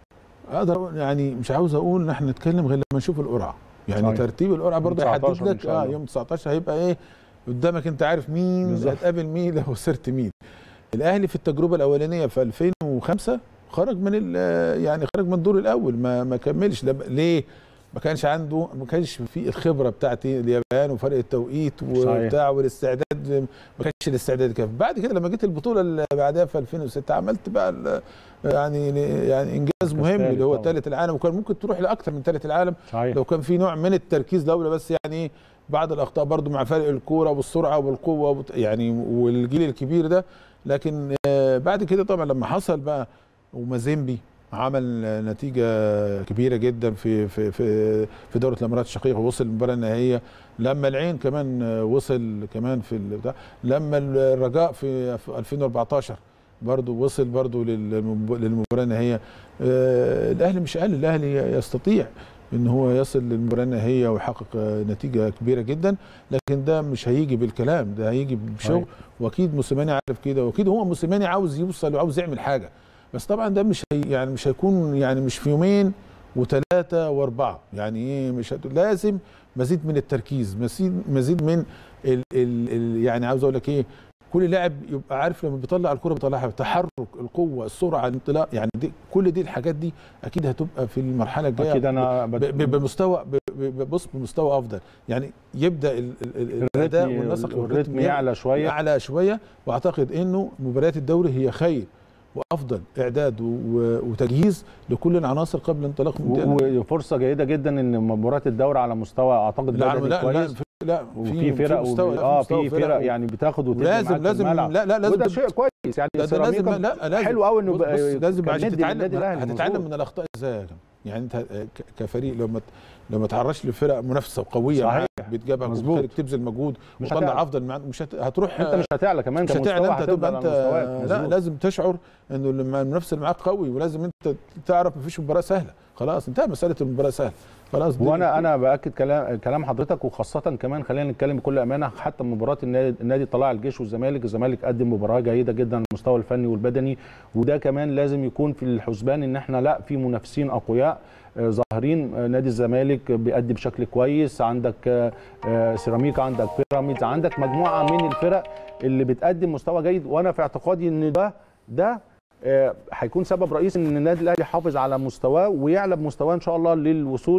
اقدر أقول- يعني مش عاوز اقول ان احنا نتكلم غير لما نشوف القرعه يعني صحيح. ترتيب القرعه برضه 19 هيحدد إن لك شاء اه الله. يوم 19 هيبقى ايه قدامك انت عارف مين بالظبط. هتقابل مين لو خسرت مين الاهلي في التجربه الاولانيه في 2005 خرج من ال- يعني خرج من الدور الاول ما ما كملش لما- ليه ما كانش عنده ما كانش في الخبره بتاعت اليابان وفرق التوقيت صحيح. وبتاع والاستعداد ما كانش الاستعداد كافي بعد كده لما جيت البطوله اللي بعدها في 2006 عملت بقى ال- يعني يعني انجاز مهم ثالث اللي هو طبعا. ثالث العالم وكان ممكن تروح لاكثر من ثالث العالم صحيح لو كان في نوع من التركيز لولا بس يعني إيه بعض الاخطاء برضو مع فرق الكوره والسرعه والقوه وبت- يعني والجيل الكبير ده لكن آه، بعد كده طبعا لما حصل بقى ومازيمبي عمل آه، نتيجه كبيره جدا في في في في دوره الامارات الشقيقه ووصل المباراه النهائيه لما العين كمان آه، وصل كمان في البتاع لما الرجاء في في 2014 برضه وصل برضه للمب- للمباراه النهائيه آه، الاهلي مش قال الاهلي يستطيع ان هو يصل للمباراه النهائيه ويحقق آه، نتيجه كبيره جدا لكن ده مش هيجي بالكلام ده هيجي بشغل صحيح. واكيد موسيماني عارف كده واكيد هو موسيماني عاوز يوصل وعاوز يعمل حاجه بس طبعا ده مش هي يعني مش هيكون يعني مش في يومين وثلاثه واربعه يعني ايه مش هت... لازم مزيد من التركيز مزيد مزيد من ال... ال... ال... يعني عاوز اقول لك ايه كل لاعب يبقى عارف لما بيطلع الكره بيطلعها بتحرك القوه السرعه الانطلاق يعني دي كل دي الحاجات دي اكيد هتبقى في المرحله الجايه اكيد انا ب- بت- ب- بمستوى ب- ب- بص بمستوى افضل يعني يبدا ال- ال- ال- الاداء الريتم والنسق والريتم يعلى شويه اعلى شويه واعتقد انه مباريات الدوري هي خير وافضل اعداد و- وتجهيز لكل العناصر قبل انطلاق المونديال و- وفرصه جيده جدا ان مباراه الدوري على مستوى اعتقد لا بدني لا لا كويس في- لا وفي فرق مستوى وب- لا، اه مستوى في فرق و- يعني بتاخد وتدي ولازم معاك في لازم الملعب. لا لا لازم وده تب- شيء كويس يعني ده, ده لازم سيراميكا لا لازم حلو قوي انه بص بقى بص لازم كان عشان ندي للنادي تتعلم الاهلي هتتعلم مظبوط. من الاخطاء ازاي يا جماعه يعني انت ك- كفريق لو ما ت- لو ما تعرضش لفرق منافسه وقويه صحيح. معاك بتجابهك مظبوط. وبتخليك تبذل مجهود مش وتطلع هتعلى. افضل مع- مش هت... هتروح انت مش هتعلى كمان مش كمستوى هتعلى انت هتفضل هتبقى على انت مستواك. لا مظبوط. لازم تشعر انه لما المنافس اللي معاك قوي ولازم انت تعرف مفيش مباراه سهله خلاص انتهى مساله المباراه سهله خلاص دي- وانا انا باكد كلام كلام حضرتك وخاصه كمان خلينا نتكلم بكل امانه حتى مباراه النادي النادي طلائع الجيش والزمالك الزمالك قدم مباراه جيده جدا على المستوى الفني والبدني وده كمان لازم يكون في الحسبان ان احنا لا في منافسين اقوياء آه، ظاهرين آه، نادي الزمالك بيأدي بشكل كويس عندك آه، آه، سيراميكا عندك بيراميدز عندك مجموعه من الفرق اللي بتقدم مستوى جيد وانا في اعتقادي ان ده ده آه، هيكون سبب رئيسي ان النادي الاهلي يحافظ على مستواه ويعلى بمستواه ان شاء الله للوصول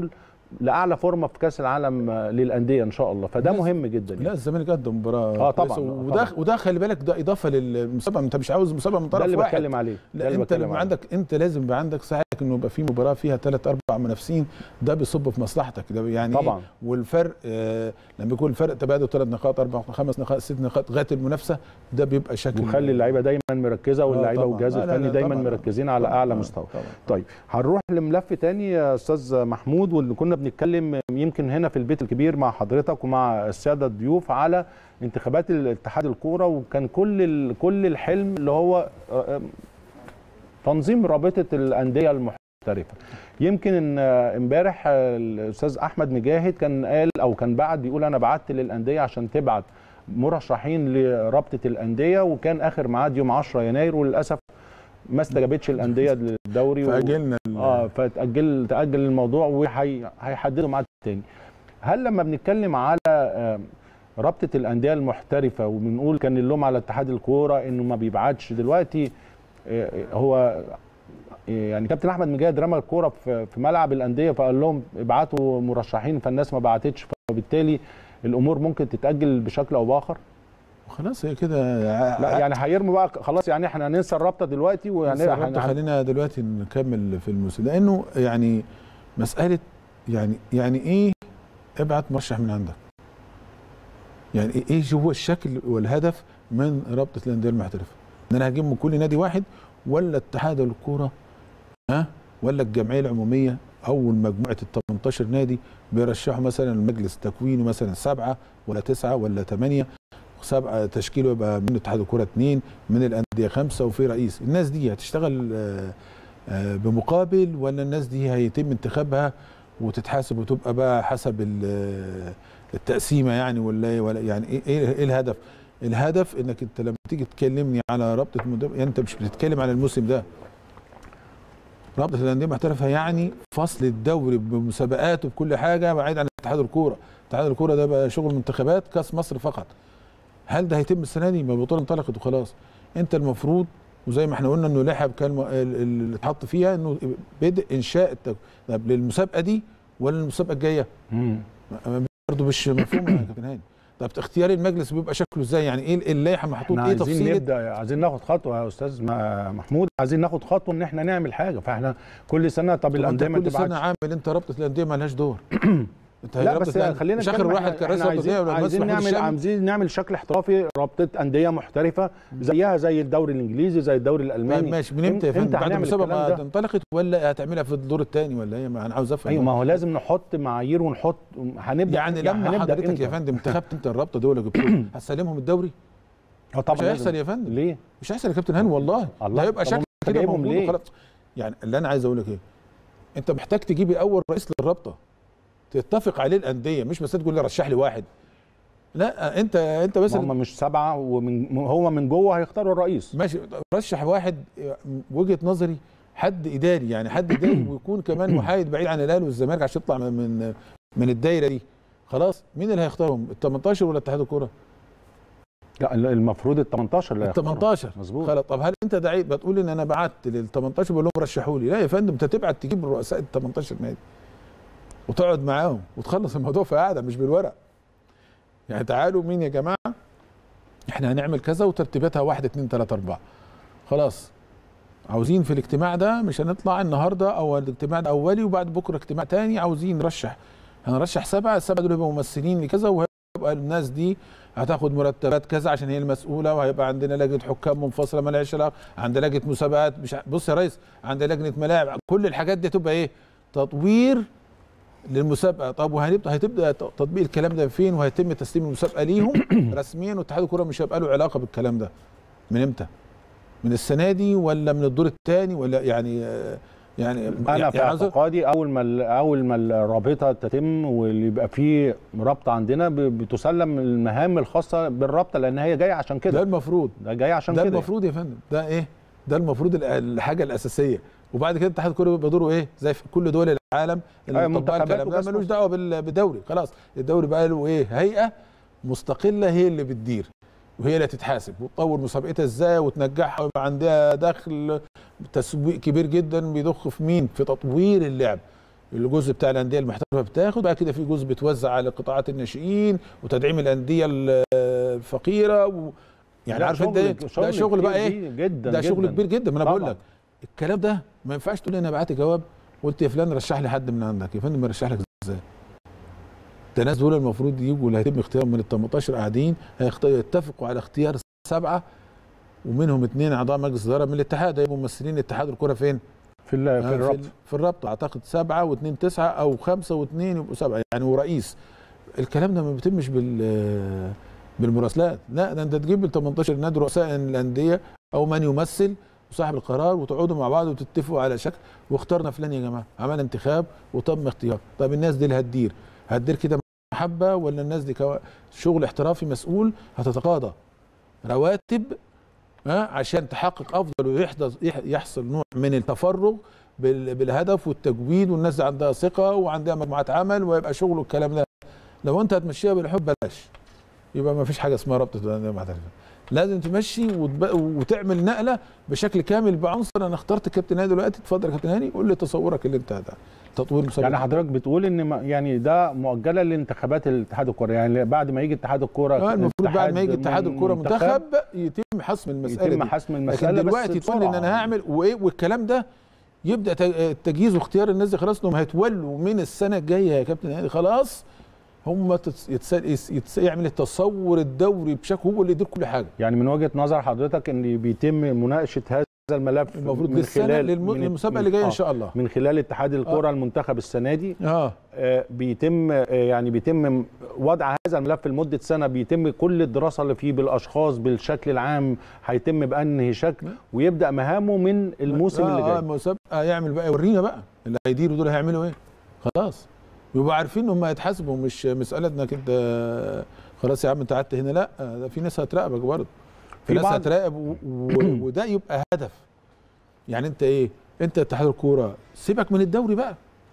لاعلى فورمه في كاس العالم آه، للانديه ان شاء الله فده بس- مهم جدا يعني. لا الزمالك قدم مباراه آه طبعاً، كويسة، آه وده طبعاً. وده خلي بالك ده اضافه للمسابقه انت مش عاوز مسابقه من ده طرف اللي واحد بتكلم عليه ده لا اللي انت بتكلم لما عليه. عندك انت لازم يبقى عندك ساعه انه يبقى في مباراه فيها ثلاث اربع منافسين ده بيصب في مصلحتك ده يعني طبعاً. إيه؟ والفرق آه لما يكون الفرق تبادل ثلاث نقاط اربع خمس نقاط ست نقاط لغايه المنافسه ده بيبقى شكل وخلي اللعيبه دايما مركزه واللعيبه طبعاً. والجهاز لا، لا، الفني لا، دايما طبعاً. مركزين على طبعاً. اعلى آه، مستوى طبعاً. طيب هنروح لملف تاني يا استاذ محمود واللي كنا بنتكلم يمكن هنا في البيت الكبير مع حضرتك ومع الساده الضيوف على انتخابات الاتحاد الكوره وكان كل ال- كل الحلم اللي هو آه، تنظيم رابطه الانديه المحترفه يمكن ان آه، امبارح آه، الاستاذ احمد مجاهد كان قال او كان بعت بيقول انا بعت للانديه عشان تبعت مرشحين لرابطه الانديه وكان اخر ميعاد يوم 10 يناير وللاسف ما استجابتش الانديه للدوري و- فاجلنا ال- اه فتاجل تاجل الموضوع وهيحددوا ميعاد تاني هل لما بنتكلم على آه، رابطه الانديه المحترفه وبنقول كان اللوم على اتحاد الكوره انه ما بيبعتش دلوقتي آه، هو آه، يعني كابتن احمد مجاهد رمى الكوره في في ملعب الانديه فقال لهم ابعتوا مرشحين فالناس ما بعتتش فبالتالي الامور ممكن تتاجل بشكل او باخر خلاص هي كده لا يعني هيرموا بقى خلاص يعني احنا هننسى الرابطه دلوقتي يعني وهن خلينا دلوقتي نكمل في الموسم لانه يعني مساله يعني يعني ايه ابعت مرشح من عندك يعني إيه- ايه هو الشكل والهدف من رابطه الانديه المحترفه ان انا هجيب من كل نادي واحد ولا اتحاد الكوره ها ولا الجمعيه العموميه او مجموعه ال 18 نادي بيرشحوا مثلا المجلس تكوينه مثلا سبعه ولا تسعه ولا ثمانيه سبعه تشكيله يبقى من اتحاد الكوره اثنين من الانديه خمسه وفي رئيس الناس دي هتشتغل آه، آه، بمقابل ولا الناس دي هيتم انتخابها وتتحاسب وتبقى بقى حسب ال- التقسيمه يعني ولا إيه ولا يعني ايه ايه إيه الهدف؟ الهدف انك انت لما تيجي تكلمني على رابطه مدرب يعني انت مش بتتكلم على الموسم ده رابطه الانديه المحترفه يعني فصل الدوري بمسابقاته بكل حاجه بعيد عن اتحاد الكوره اتحاد الكوره ده بقى شغل منتخبات كاس مصر فقط هل ده هيتم السنه دي ما البطوله انطلقت وخلاص انت المفروض وزي ما احنا قلنا انه لعب كان م- ال- ال- اللي اتحط فيها انه بدء انشاء التك... طب للمسابقه دي ولا المسابقه الجايه مم. برضه مش مفهوم يا كابتن هاني طب اختيار المجلس بيبقى شكله ازاي يعني ايه اللائحه محطوط احنا ايه عايزين تفصيله نبدا عايزين ناخد خطوه يا استاذ م- محمود عايزين ناخد خطوه ان احنا نعمل حاجه فاحنا كل سنه طب طب انت الانديه ما كل سنه تبعتش عامل انت رابطه الانديه ما لهاش دور انت هي لا رابطة بس الأندية. خلينا مش اخر نتكلم واحد إحنا- كان رئيس إحنا رابطه عايزين, ولا عايزين محمود نعمل الشامي؟ عايزين نعمل شكل احترافي رابطه انديه محترفه زيها زي الدوري الانجليزي زي الدوري طيب الالماني ماشي من امتى يا فندم امتى بعد هنعمل المسابقه الكلام ما ده؟ انطلقت ولا هتعملها في الدور الثاني ولا ايه ما انا عاوز افهم ايوه ما هو لازم نحط معايير ونحط هنبدا يعني لما هنبدأ حضرتك إمتى؟ يا فندم انتخبت انت الرابطه دول جبتهم هتسلمهم الدوري اه طبعا مش هيحصل لازم. يا فندم ليه؟ مش هيحصل يا كابتن هاني والله الله. ده هيبقى طب شكل أنت كده جايبهم موجود ليه؟ وخلاص. يعني اللي انا عايز اقول لك ايه انت محتاج تجيبي اول رئيس للرابطه تتفق عليه الانديه مش بس تقول لي رشح لي واحد لا انت انت بس هم مش سبعه ومن هو من جوه هيختاروا الرئيس ماشي رشح واحد وجهه نظري حد اداري يعني حد اداري ويكون كمان محايد بعيد عن الاهلي والزمالك عشان يطلع من من من الدايره دي خلاص مين اللي هيختارهم ال 18 ولا اتحاد الكوره لا المفروض ال 18 اللي ال هيختاروا. 18 مظبوط خلاص طب هل انت دعيت بتقول ان انا بعت لل 18 بقول لهم رشحوا لي لا يا فندم انت تبعت تجيب رؤساء ال 18 نادي وتقعد معاهم وتخلص الموضوع في قاعده مش بالورق يعني تعالوا مين يا جماعه احنا هنعمل كذا وترتيباتها واحد اتنين تلاته اربعه خلاص عاوزين في الاجتماع ده مش هنطلع النهارده او الاجتماع ده اولي وبعد بكره اجتماع تاني عاوزين نرشح هنرشح سبعه السبعه دول يبقوا ممثلين لكذا وهيبقى الناس دي هتاخد مرتبات كذا عشان هي المسؤوله وهيبقى عندنا لجنه حكام منفصله مالهاش علاقه عندنا لجنه مسابقات مش ع- بص يا ريس عندنا لجنه ملاعب كل الحاجات دي تبقى ايه تطوير للمسابقه طب وهنبدا هتبدا ت- تطبيق الكلام ده فين وهيتم تسليم المسابقه ليهم رسميا واتحاد الكوره مش هيبقى له علاقه بالكلام ده من امتى من السنه دي ولا من الدور الثاني ولا يعني آه، يعني انا يعني في عاوز- اعتقادي اول ما ال- اول ما الرابطه تتم واللي يبقى فيه رابطه عندنا ب- بتسلم المهام الخاصه بالرابطه لان هي جايه عشان ده كده المفروض ده جاي عشان ده كده المفروض يا فندم ده ايه ده المفروض ال- الحاجه الاساسيه وبعد كده اتحاد الكوره بيبقى دوره ايه زي في كل دول العالم اللي أيوة، مطبقه منتخبات الكلام ده وكاس ملوش مصر. دعوه بال- بالدوري خلاص الدوري بقى له ايه هيئه مستقله هي اللي بتدير وهي اللي هتتحاسب وتطور مسابقتها ازاي وتنجحها ويبقى عندها دخل تسويق كبير جدا بيضخ في مين في تطوير اللعب الجزء بتاع الانديه المحترفه بتاخد بعد كده في جزء بيتوزع على قطاعات الناشئين وتدعيم الانديه الفقيره و... يعني لا، عارف انت شغل- ايه ده شغل بقى كتير ايه دي جدا ده شغل جداً. كبير جدا ما انا بقول طبعاً. لك الكلام ده ما ينفعش تقول لي انا بعت جواب قلت يا فلان رشح لي حد من عندك يا فندم ارشح لك ازاي ده الناس دول المفروض يجوا اللي هيتم اختيارهم من ال 18 قاعدين هيخت- يتفقوا على اختيار سبعه ومنهم اثنين اعضاء مجلس اداره من الاتحاد هيبقوا ممثلين اتحاد الكره فين؟ في ال- آه، في الربط ال- في الربط اعتقد سبعه واثنين تسعه او خمسه واثنين يبقوا سبعه يعني ورئيس الكلام ده ما بيتمش بال بالمراسلات لا ده انت تجيب ال 18 نادي رؤساء الانديه او من يمثل وصاحب القرار وتقعدوا مع بعض وتتفقوا على شكل واخترنا فلان يا جماعه عملنا انتخاب وتم اختيار طب الناس دي اللي هتدير هتدير كده محبه ولا الناس دي كوا... شغل احترافي مسؤول هتتقاضى رواتب ها عشان تحقق افضل ويحدث يح- يحصل نوع من التفرغ بال- بالهدف والتجويد والناس دي عندها ثقه وعندها مجموعات عمل ويبقى شغل والكلام ده لو انت هتمشيها بالحب بلاش يبقى ما فيش حاجه اسمها رابطه الانديه المحترفه لازم تمشي وتب... وتعمل نقله بشكل كامل بعنصر انا اخترت كابتن هاني دلوقتي اتفضل يا كابتن هاني قول لي تصورك اللي انت ده تطوير مسابقه يعني حضرتك بتقول ان ما- يعني ده مؤجله لانتخابات الاتحاد الكوري يعني بعد ما يجي اتحاد الكوره آه المفروض بعد ما يجي اتحاد من- الكوره منتخب يتم حسم المساله يتم دي. حسم لكن المساله دلوقتي بس تقول لي ان بسرعة. انا هعمل وايه والكلام ده يبدا ت- التجهيز واختيار الناس دي خلاص انهم هيتولوا من السنه الجايه يا كابتن هاني خلاص هم تتس يتس يتس يتس يعمل التصور الدوري بشكل هو اللي يدير كل حاجه يعني من وجهه نظر حضرتك ان بيتم مناقشه هذا الملف المفروض من للسنه خلال للم- من- للمسابقه من- اللي جايه آه، ان شاء الله من خلال اتحاد الكره المنتخب السنه دي اه آه، بيتم آه، يعني بيتم وضع هذا الملف لمده سنه بيتم كل الدراسه اللي فيه بالاشخاص بالشكل العام هيتم بانهي شكل ويبدا مهامه من الموسم آه اللي اه جاي المسابقه يعمل بقى يورينا بقى اللي هيديروا دول هيعملوا ايه خلاص يبقوا عارفين ان هم هيتحاسبوا مش مساله انك انت خلاص يا عم انت قعدت هنا لا ده في ناس هتراقبك برضه في في ناس بعض- هتراقب و... و... وده يبقى هدف يعني انت ايه انت اتحاد الكوره سيبك من الدوري بقى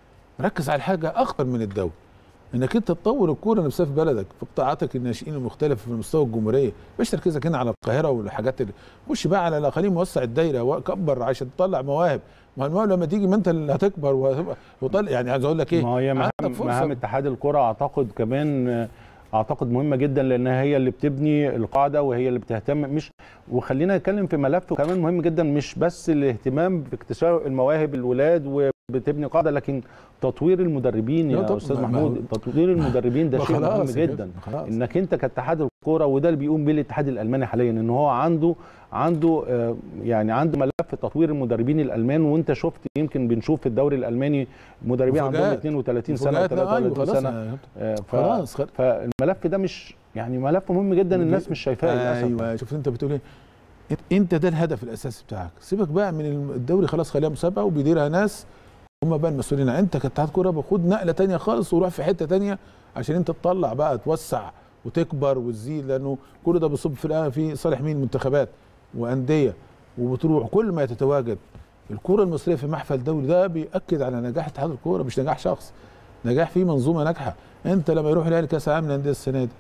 ركز على حاجه اخطر من الدوري انك انت تطور الكوره نفسها في بلدك في قطاعاتك الناشئين المختلفه في مستوى الجمهوريه مش تركيزك هنا على القاهره والحاجات اللي خش بقى على الاقاليم وسع الدايره وكبر عشان تطلع مواهب ما هو المواهب لما تيجي ما انت اللي هتكبر وهتبقى وطلع يعني عايز اقول لك ايه ما هي مهام, عندك فرصة. مهام اتحاد الكره اعتقد كمان آه، اعتقد مهمه جدا لانها هي اللي بتبني القاعده وهي اللي بتهتم مش وخلينا نتكلم في ملف كمان مهم جدا مش بس الاهتمام باكتشاف المواهب الولاد وبتبني قاعده لكن تطوير المدربين لا يا طب- استاذ ما- محمود ما- تطوير المدربين ده ما شيء مهم خلاص يا جدا كابتن، خلاص. انك انت كاتحاد الكوره وده اللي بيقوم بيه الاتحاد الالماني حاليا ان هو عنده عنده آه، يعني عنده ملف تطوير المدربين الالمان وانت شفت يمكن بنشوف في الدوري الالماني مدربين عندهم مفاجآت. 32 سنه مفاجآت، لا، أيوة، و33 خلاص سنه يا كابتن. آه، ف- خلاص خلاص فالملف ده مش يعني ملف مهم جدا الناس مش شايفاه للاسف ايوه شفت انت بتقول ايه انت- انت ده الهدف الاساسي بتاعك سيبك بقى من الدوري خلاص خليها مسابقه وبيديرها ناس هم بقى المسؤولين انت كاتحاد كوره باخد نقله تانية خالص وروح في حته تانية عشان انت تطلع بقى توسع وتكبر وتزيد لانه كل ده بيصب في الآخر في صالح مين منتخبات وانديه وبتروح كل ما تتواجد الكوره المصريه في محفل دوري ده بيأكد على نجاح اتحاد الكوره مش نجاح شخص نجاح في منظومه ناجحه انت لما يروح الاهلي كاس العالم للانديه السنه دي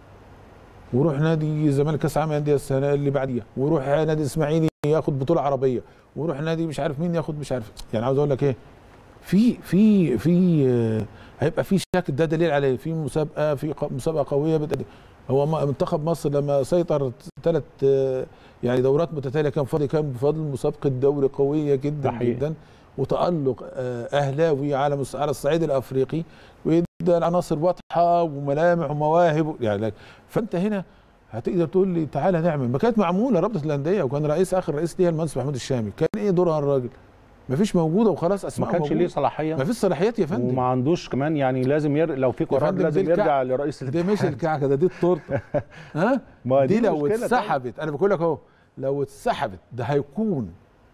ويروح نادي الزمالك كاس العالم للانديه السنه اللي بعديها ويروح نادي الاسماعيلي ياخد بطوله عربيه ويروح نادي مش عارف مين ياخد مش عارف يعني عاوز اقول لك ايه في في في آه، هيبقى في شكل ده دليل عليه في مسابقه في ق- مسابقه قويه بتأدي. هو م- منتخب مصر لما سيطر ثلاث يعني دورات متتاليه كان فاضي كان بفضل مسابقه دوري قويه جدا ده حقيقي. جدا وتالق آه، اهلاوي على مس- على الصعيد الافريقي ويدى العناصر واضحه وملامح ومواهب يعني فانت هنا هتقدر تقول لي تعالى نعمل ما كانت معموله رابطه الانديه وكان رئيس اخر رئيس ليها المهندس محمود الشامي كان ايه دورها الراجل ما فيش موجوده وخلاص ما اسماء كانش ليه موجودة. صلاحيه ما فيش صلاحيات يا فندم وما عندوش كمان يعني لازم ير... لو في قرار فندم، لازم دي الكع- يرجع لرئيس دي مش الكعكه ده دي التورته ها ما دي لو مشكلة طبعاً. اتسحبت انا بقول لك اهو لو اتسحبت ده هيكون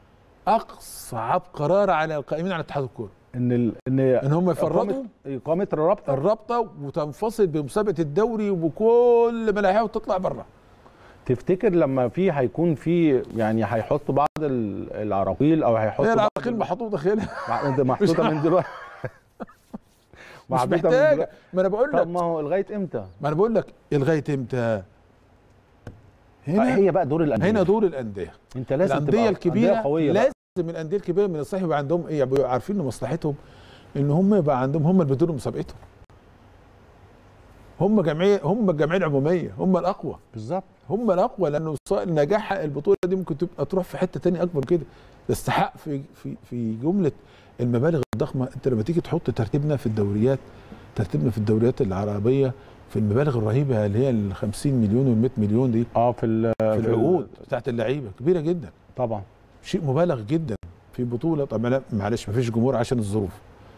اصعب قرار على القائمين على اتحاد الكوره ان ال... ان ان هم يفرضوا اقامه اقامه الرابطه الرابطه وتنفصل بمسابقه الدوري وبكل ملاحيها وتطلع بره تفتكر لما في هيكون في يعني هيحطوا بعض ال- العراقيل او هيحطوا هي بعض العراقيل محطوطه داخلها مع- انت محطوطه من دلوقتي مش محطوطة من محتاجه دلوقتي. ما انا بقول طب لك ما هو لغايه امتى؟ ما انا بقول لك لغايه امتى هنا هي بقى دور الانديه هنا دور الانديه انت لازم الانديه تبقى الكبيره أندية قويه بقى. لازم الانديه الكبيره من الصحيح يبقى عندهم ايه يبقوا عارفين ان مصلحتهم ان هم يبقى عندهم هم اللي بيديروا مسابقتهم هم جمعيه هم الجمعيه العموميه هم الاقوى بالظبط هم الاقوى لانه ص- نجاح البطوله دي ممكن تبقى تروح في حته تانية اكبر من كده تستحق في في في جمله المبالغ الضخمه انت لما تيجي تحط ترتيبنا في الدوريات ترتيبنا في الدوريات العربيه في المبالغ الرهيبه اللي هي ال 50 مليون وال 100 مليون دي اه في ال- في ال- العقود بتاعت اللعيبه كبيره جدا طبعا شيء مبالغ جدا في بطوله طب لا معلش ما فيش جمهور عشان الظروف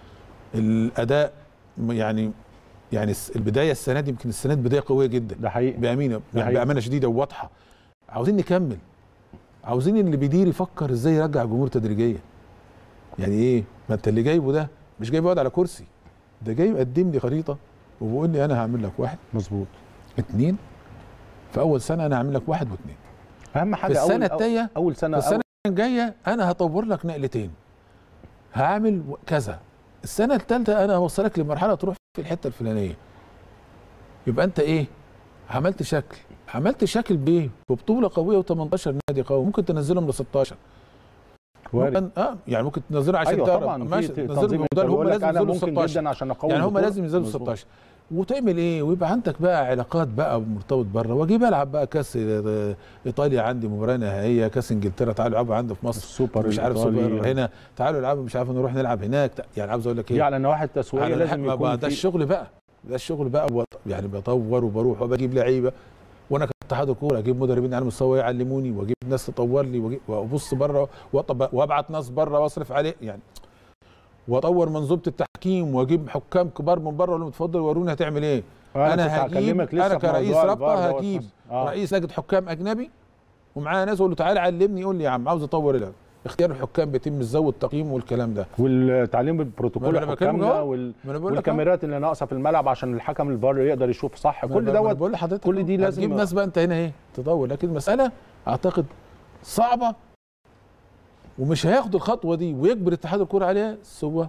الاداء م- يعني يعني الس- البدايه السنه دي يمكن السنه دي بدايه قويه جدا ده حقيقي بامانه ده حقيقي. بامانه شديده وواضحه عاوزين نكمل عاوزين اللي بيدير يفكر ازاي يرجع الجمهور تدريجيا يعني ايه ما انت اللي جايبه ده مش جايبه يقعد على كرسي ده جاي يقدم لي خريطه وبيقول لي انا هعمل لك واحد مظبوط اتنين في اول سنه انا هعمل لك واحد واثنين اهم في حاجه السنه أول- التانيه اول سنه السنه الجايه انا هطور لك نقلتين هعمل و- كذا السنه الثالثه انا هوصلك لمرحله تروح في الحته الفلانيه يبقى انت ايه عملت شكل عملت شكل بايه ببطوله قويه و18 نادي قوي ممكن تنزلهم ل 16 وارد. ممكن اه يعني ممكن تنزلهم عشان ايوه تعرف طبعا ماشي في تنزلهم تنظيم بموديل هم بيقول لك لازم انا ينزلوا ممكن 16 جدا عشان اقوي يعني هم البطولة. لازم ينزلوا مظبوط. 16 وتعمل ايه ويبقى عندك بقى علاقات بقى مرتبط بره واجيب العب بقى كاس آه، ايطاليا عندي مباراه نهائيه كاس انجلترا تعالوا العبوا عندي في مصر السوبر مش عارف الإيطالي. سوبر هنا تعالوا العبوا مش عارف نروح نلعب هناك يعني عاوز اقول لك دي ايه على النواحي التسويقيه على لازم الحق- ما يكون بقى ده في الشغل بقى ده الشغل بقى وط- يعني بطور وبروح وبجيب لعيبه وانا كاتحاد الكوره اجيب مدربين على مستوى يعلموني واجيب ناس تطور لي وأجيب- وابص بره وأطب- وابعت ناس بره واصرف عليه يعني واطور منظومه التحكيم واجيب حكام كبار من بره اقول لهم اتفضل وروني هتعمل ايه انا, انا كنت هجيب هكلمك لسه انا في كرئيس موضوع رابطه الفار دوت هجيب بس. آه. رئيس لجنه حكام اجنبي ومعاه ناس اقول له تعالى علمني يقول لي يا عم عاوز اطور اللعبه اختيار الحكام بيتم ازاي والتقييم والكلام ده والتعليم ما بالبروتوكول أنا بكلمك حكامنا أهو. وال... ما انا بقول لك أهو. والكاميرات اللي ناقصه في الملعب عشان الحكم الفار يقدر يشوف صح ما كل أنا- ما أنا دوت بقول لحضرتك كل أهو. دي لازم- هتجيب ناس بقى انت هنا ايه تطور لكن المساله اعتقد صعبه ومش هياخد الخطوه دي ويجبر اتحاد الكوره عليها سوى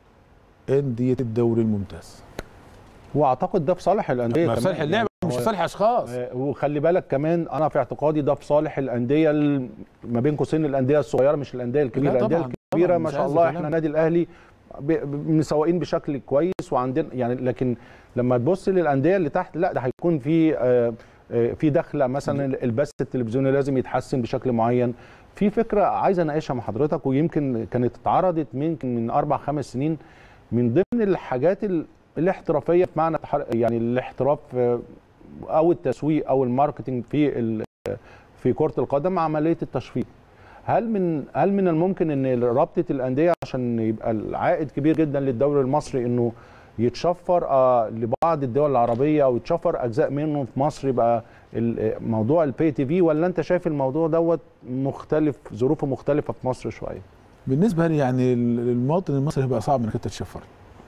انديه الدوري الممتاز واعتقد ده في صالح الانديه ما في كمان. صالح اللعبه مش هو- في صالح اشخاص آه، وخلي بالك كمان انا في اعتقادي ده في صالح الانديه ال- ما بين قوسين الانديه الصغيره مش الانديه الكبيره لا الانديه طبعاً، الكبيره طبعاً، ما مش شاء عايز الله كلام. احنا النادي الاهلي ب- ب- مسوقين بشكل كويس وعندنا يعني لكن لما تبص للانديه اللي تحت لا ده هيكون في آه، آه، في دخله مثلا البث التلفزيوني لازم يتحسن بشكل معين في فكره عايز اناقشها مع حضرتك ويمكن كانت اتعرضت يمكن من اربع خمس سنين من ضمن الحاجات ال- الاحترافيه بمعنى تح- يعني الاحتراف آه، او التسويق او الماركتنج في ال- في كره القدم عمليه التشفير هل من هل من الممكن ان رابطه الانديه عشان يبقى العائد كبير جدا للدوري المصري انه يتشفر آه لبعض الدول العربيه او يتشفر اجزاء منه في مصر يبقى ال- موضوع البي تي في ولا انت شايف الموضوع دوت مختلف ظروفه مختلفه في مصر شويه بالنسبه لي يعني المواطن المصري هيبقى صعب انك انت تشفر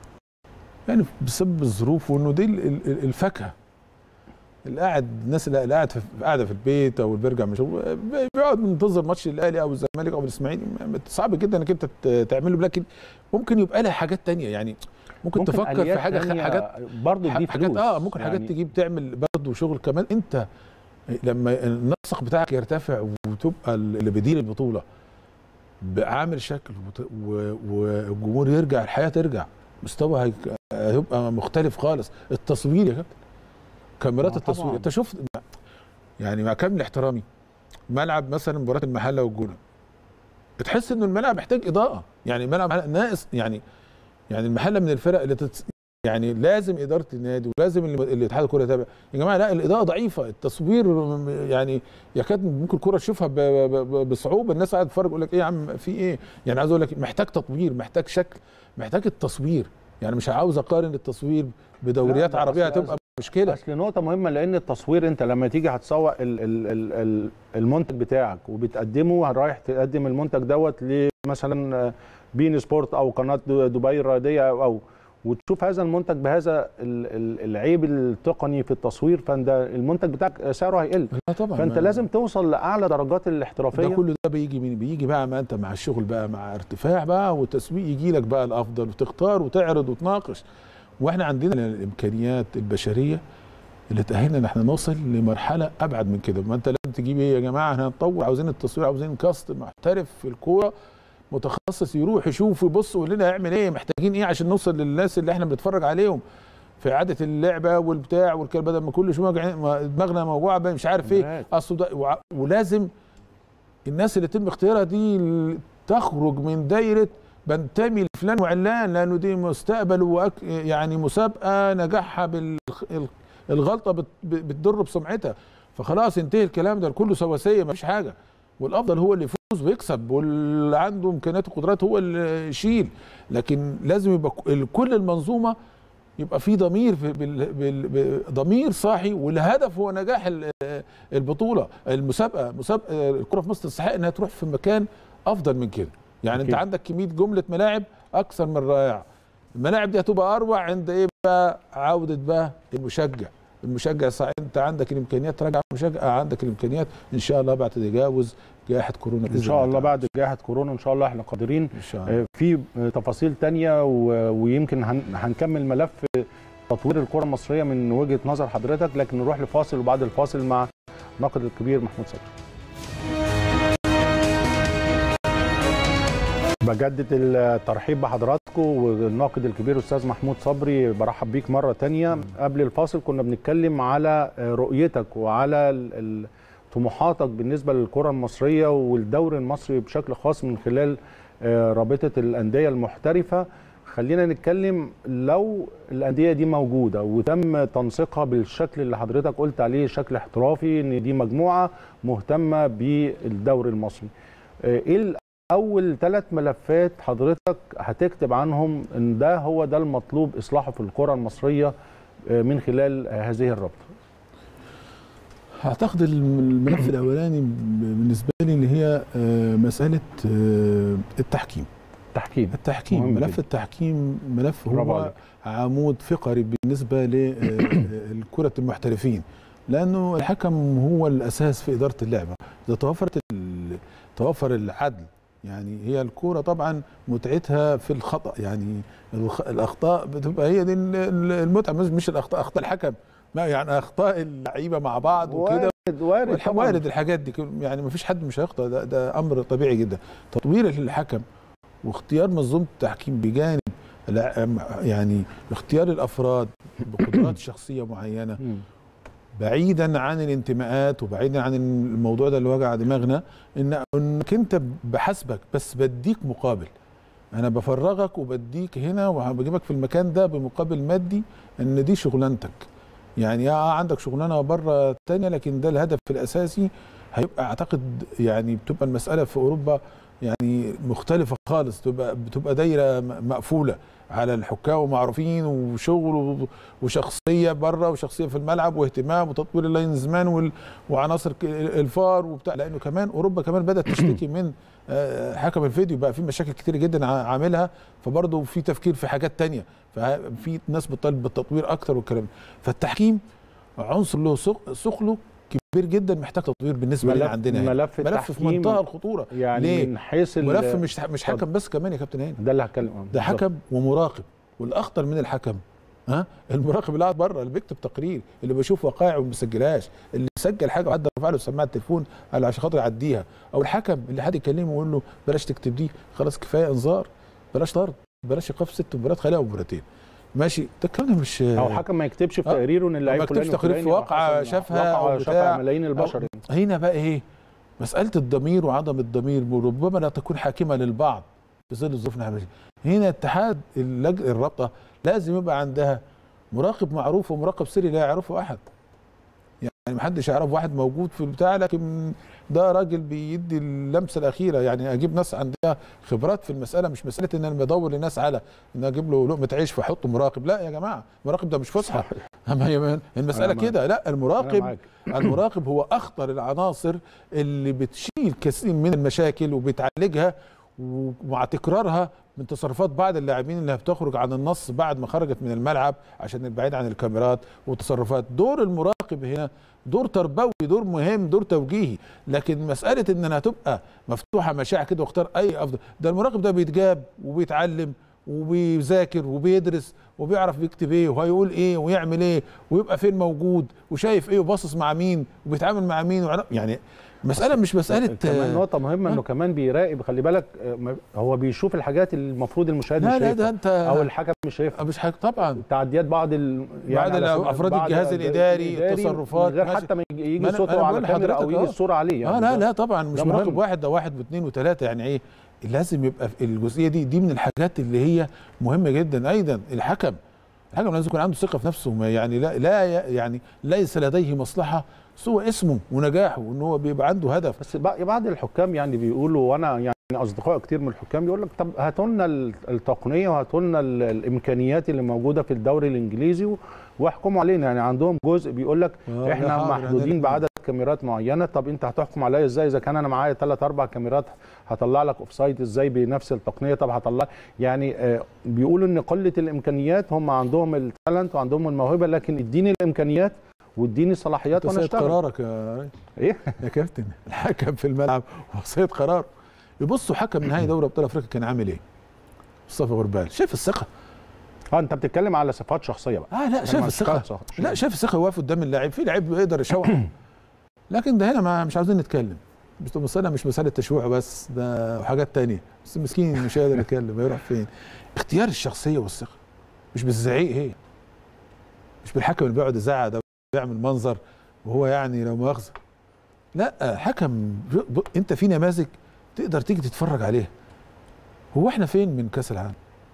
يعني بسبب الظروف وانه دي ال- ال- الفاكهه اللي قاعد الناس اللي قاعد في قاعده في البيت او اللي بيرجع من شغله بيقعد منتظر ماتش الاهلي او الزمالك او الاسماعيلي صعب جدا انك انت ت- تعمله لكن ممكن يبقى لها حاجات تانية يعني ممكن, ممكن تفكر في آليات حاجه تانية حاجات برضه تجيب حاجات فلوس اه ممكن حاجات يعني تجيب تعمل برضه شغل كمان انت لما النسق بتاعك يرتفع وتبقى اللي بيدير البطوله بعامل شكل وت- و- والجمهور يرجع الحياه ترجع مستوى هيك- هيبقى مختلف خالص التصوير يا كابتن كاميرات آه التصوير طبعاً. انت شفت يعني مع كامل احترامي ملعب مثلا مباراه المحله والجونه تحس ان الملعب محتاج اضاءه يعني الملعب ناقص يعني يعني المحله من الفرق اللي تت يعني لازم اداره النادي ولازم اللي اللي اتحاد الكوره يتابع يا جماعه لا الاضاءه ضعيفه التصوير م- يعني يكاد ممكن الكوره تشوفها ب- ب- ب- بصعوبه الناس قاعده تتفرج يقول لك ايه يا عم في ايه يعني عايز اقول لك محتاج تطوير محتاج شكل محتاج التصوير يعني مش عاوز اقارن التصوير بدوريات ده عربيه أصل- هتبقى مشكله اصل نقطة مهمة لأن التصوير أنت لما تيجي هتسوق ال- ال- ال- ال- المنتج بتاعك وبتقدمه رايح تقدم المنتج دوت لمثلا بين سبورت أو قناة دبي الرياضية أو, أو وتشوف هذا المنتج بهذا ال- ال- العيب التقني في التصوير فانت المنتج بتاعك سعره هيقل لا طبعا فانت ما- لازم توصل لاعلى درجات الاحترافيه ده كله ده بيجي مين بيجي بقى ما انت مع الشغل بقى مع ارتفاع بقى والتسويق يجي لك بقى الافضل وتختار وتعرض وتناقش واحنا عندنا الامكانيات البشريه اللي تاهلنا ان احنا نوصل لمرحله ابعد من كده ما انت لازم تجيب ايه يا جماعه احنا هنطور عاوزين التصوير عاوزين كاست محترف في الكوره متخصص يروح يشوف ويبص ويقول لنا هيعمل ايه محتاجين ايه عشان نوصل للناس اللي احنا بنتفرج عليهم في اعاده اللعبه والبتاع والكلام بدل ما كل شويه موجعين- ما دماغنا موجوعه بقى مش عارف ايه مات. اصل ده وع- ولازم الناس اللي يتم اختيارها دي ال- تخرج من دايره بنتمي لفلان وعلان لانه دي مستقبل وأك يعني مسابقه نجاحها بالغلطه بت بتضر بسمعتها فخلاص انتهي الكلام ده كله سواسيه مفيش حاجه والافضل هو اللي يفوز ويكسب واللي عنده امكانيات وقدرات هو اللي يشيل لكن لازم يبقى ك- كل المنظومه يبقى في ضمير في بال- بال- ب- ضمير صاحي والهدف هو نجاح ال- البطوله المسابقه مسابقه الكره في مصر تستحق انها تروح في مكان افضل من كده يعني أكيد. انت عندك كميه جمله ملاعب اكثر من رائعه الملاعب دي هتبقى اروع عند ايه بقى عوده بقى المشجع المشجع صح انت عندك الامكانيات تراجع المشجع عندك الامكانيات ان شاء الله بعد تجاوز جائحه كورونا ان بإذن شاء الله تعالى. بعد جائحه كورونا ان شاء الله احنا قادرين ان شاء الله آه، في آه، تفاصيل تانية و- ويمكن هن- هنكمل ملف تطوير الكره المصريه من وجهه نظر حضرتك لكن نروح لفاصل وبعد الفاصل مع الناقد الكبير محمود صبري بجدد الترحيب بحضراتكم والناقد الكبير استاذ محمود صبري برحب بيك مره تانية قبل الفاصل كنا بنتكلم على رؤيتك وعلى ال- ال- طموحاتك بالنسبه للكره المصريه والدوري المصري بشكل خاص من خلال آه، رابطه الانديه المحترفه خلينا نتكلم لو الانديه دي موجوده وتم تنسيقها بالشكل اللي حضرتك قلت عليه شكل احترافي ان دي مجموعه مهتمه بالدوري المصري آه، ايه اول ثلاث ملفات حضرتك هتكتب عنهم ان ده هو ده المطلوب اصلاحه في الكره المصريه آه، من خلال آه، هذه الرابطه اعتقد الم- الملف الاولاني بالنسبه لي اللي هي آه، مساله آه، التحكيم تحكيم التحكيم مهم ملف جدا. التحكيم ملف برافو هو عليك. عمود فقري بالنسبه لكره المحترفين لانه الحكم هو الاساس في اداره اللعبه اذا توفرت ال- توفر العدل يعني هي الكوره طبعا متعتها في الخطا يعني الخ- الاخطاء بتبقى هي دي ال- ال- المتعه مش مش الاخطاء اخطاء الحكم لا يعني اخطاء اللعيبه مع بعض وكده وارد وارد والح- طبعاً. وارد الحاجات دي كل- يعني ما فيش حد مش هيخطئ ده, ده امر طبيعي جدا تطوير الحكم واختيار منظومه التحكيم بجانب لا- يعني اختيار الافراد بقدرات شخصيه معينه مم. بعيدا عن الانتماءات وبعيدا عن الموضوع ده اللي وجع دماغنا ان انك انت بحسبك بس بديك مقابل انا بفرغك وبديك هنا وبجيبك في المكان ده بمقابل مادي ان دي شغلانتك يعني اه عندك شغلانه بره تانية لكن ده الهدف الاساسي هيبقى اعتقد يعني بتبقى المساله في اوروبا يعني مختلفه خالص تبقى بتبقى دايره م- مقفوله على الحكام ومعروفين وشغل و- وشخصيه بره وشخصيه في الملعب واهتمام وتطوير اللاينزمان وال- وعناصر ك- الفار وبتاع لانه كمان اوروبا كمان بدات تشتكي من آه، حكم الفيديو بقى في مشاكل كتير جدا ع- عاملها فبرضه في تفكير في حاجات تانية ففي ناس بتطالب بالتطوير اكتر والكلام ده. فالتحكيم عنصر له ثق- ثقله كبير جدا محتاج تطوير بالنسبه لنا ملف عندنا هنا. ملف ملف في التحكيم منتهى الخطوره يعني ليه؟ من حيث ال- ملف مش مش اتفضل. حكم بس كمان يا كابتن هاني ده اللي هتكلم عنه ده بالظبط. حكم ومراقب والاخطر من الحكم ها المراقب اللي قاعد بره اللي بيكتب تقرير اللي بيشوف وقائع وما بيسجلهاش اللي سجل حاجه وعدى رفع له سماعه التليفون قال عشان خاطر يعديها او الحكم اللي حد يكلمه ويقول له بلاش تكتب دي خلاص كفايه انذار بلاش طرد بلاش ايقاف ست مباريات خليها مباراتين ماشي ده الكلام ده مش او حكم ما يكتبش في آه. تقريره ان اللعيب ما يكتبش فلان تقرير في وفلان واقعة حصل شافها أو واقعة بتاع. شافها ملايين البشر يعني. هنا بقى ايه مساله الضمير وعدم الضمير وربما لا تكون حاكمه للبعض في ظل الظروف اللي احنا فيها. هنا اتحاد اللج... الرابطه لازم يبقى عندها مراقب معروف ومراقب سري لا يعرفه احد يعني محدش يعرف واحد موجود في البتاع لكن ده راجل بيدي اللمسه الاخيره يعني اجيب ناس عندها خبرات في المساله مش مساله ان انا بدور لناس على ان اجيب له لقمه عيش فاحطه مراقب لا يا جماعه المراقب ده مش فسحه أما هي المساله أنا معاك. كده لا أنا المراقب معاك. المراقب هو اخطر العناصر اللي بتشيل كثير من المشاكل وبتعالجها ومع تكرارها من تصرفات بعض اللاعبين اللي بتخرج عن النص بعد ما خرجت من الملعب عشان بعيد عن الكاميرات وتصرفات دور المراقب هنا دور تربوي دور مهم دور توجيهي لكن مساله ان انها تبقى مفتوحه مشاع كده واختار اي افضل ده المراقب ده بيتجاب وبيتعلم وبيذاكر وبيدرس وبيعرف بيكتب ايه وهيقول ايه ويعمل ايه ويبقى فين موجود وشايف ايه وباصص مع مين وبيتعامل مع مين وعرف يعني مساله مش مساله كمان نقطة مهمة انه كمان بيراقب خلي بالك آه، ما- هو بيشوف الحاجات اللي المفروض المشاهد لا مش لا شايفها ده انت او الحكم مش شايفها مش حاجه طبعا تعديات بعض ال... بعض على سبيل- أفراد بعض الجهاز الإداري، التصرفات، من غير ماشي. حتى ما يجي, ما يجي أنا- صوته أنا على بقول الكاميرا او لحضرتك يجي أهو. الصورة عليه يعني اه لا ده- لا طبعا مش ده مراقب مهم. واحد ده واحد واثنين وثلاثه يعني ايه لازم يبقى في الجزئيه دي دي من الحاجات اللي هي مهمه جدا ايضا الحكم الحكم لازم يكون عنده ثقه في نفسه ما يعني لا لا ي- يعني ليس لديه مصلحه سوى اسمه ونجاحه وان هو بيبقى عنده هدف بس بع- بعض الحكام يعني بيقولوا وانا يعني اصدقاء كتير من الحكام بيقول لك طب هاتوا لنا ال- التقنيه وهاتوا لنا ال- الامكانيات اللي موجوده في الدوري الانجليزي و- واحكموا علينا يعني عندهم جزء بيقول لك آه، لا احنا حاضر، محدودين هنرجع. بعدد كاميرات معينه طب انت هتحكم عليا ازاي اذا كان انا معايا ثلاث اربع كاميرات هطلع لك اوف سايد ازاي بنفس التقنيه طب هطلع يعني آه، بيقولوا ان قله الامكانيات هم عندهم التالنت وعندهم الموهبه لكن اديني الامكانيات واديني الصلاحيات انت وانا سيد اشتغل قرارك يا ريس. ايه يا كابتن الحكم في الملعب هو سيد قرار يبصوا حكم نهائي دوري ابطال افريقيا كان عامل ايه مصطفى غربال شايف الثقه اه انت بتتكلم على صفات شخصيه بقى اه لا شايف مش الثقه صح. لا شايف الثقه واقف قدام اللاعب في لعيب بيقدر يشوح لكن ده هنا ما مش عاوزين نتكلم مش مسألة مش مسألة تشويح بس ده وحاجات تانية بس مسكين مش قادر يتكلم هيروح فين اختيار الشخصية والثقة مش بالزعيق هي مش بالحكم اللي بيقعد يزعق ده بيعمل منظر وهو يعني لو مؤاخذة لا حكم ب- انت في نماذج تقدر تيجي تتفرج عليها هو احنا فين من كاس العالم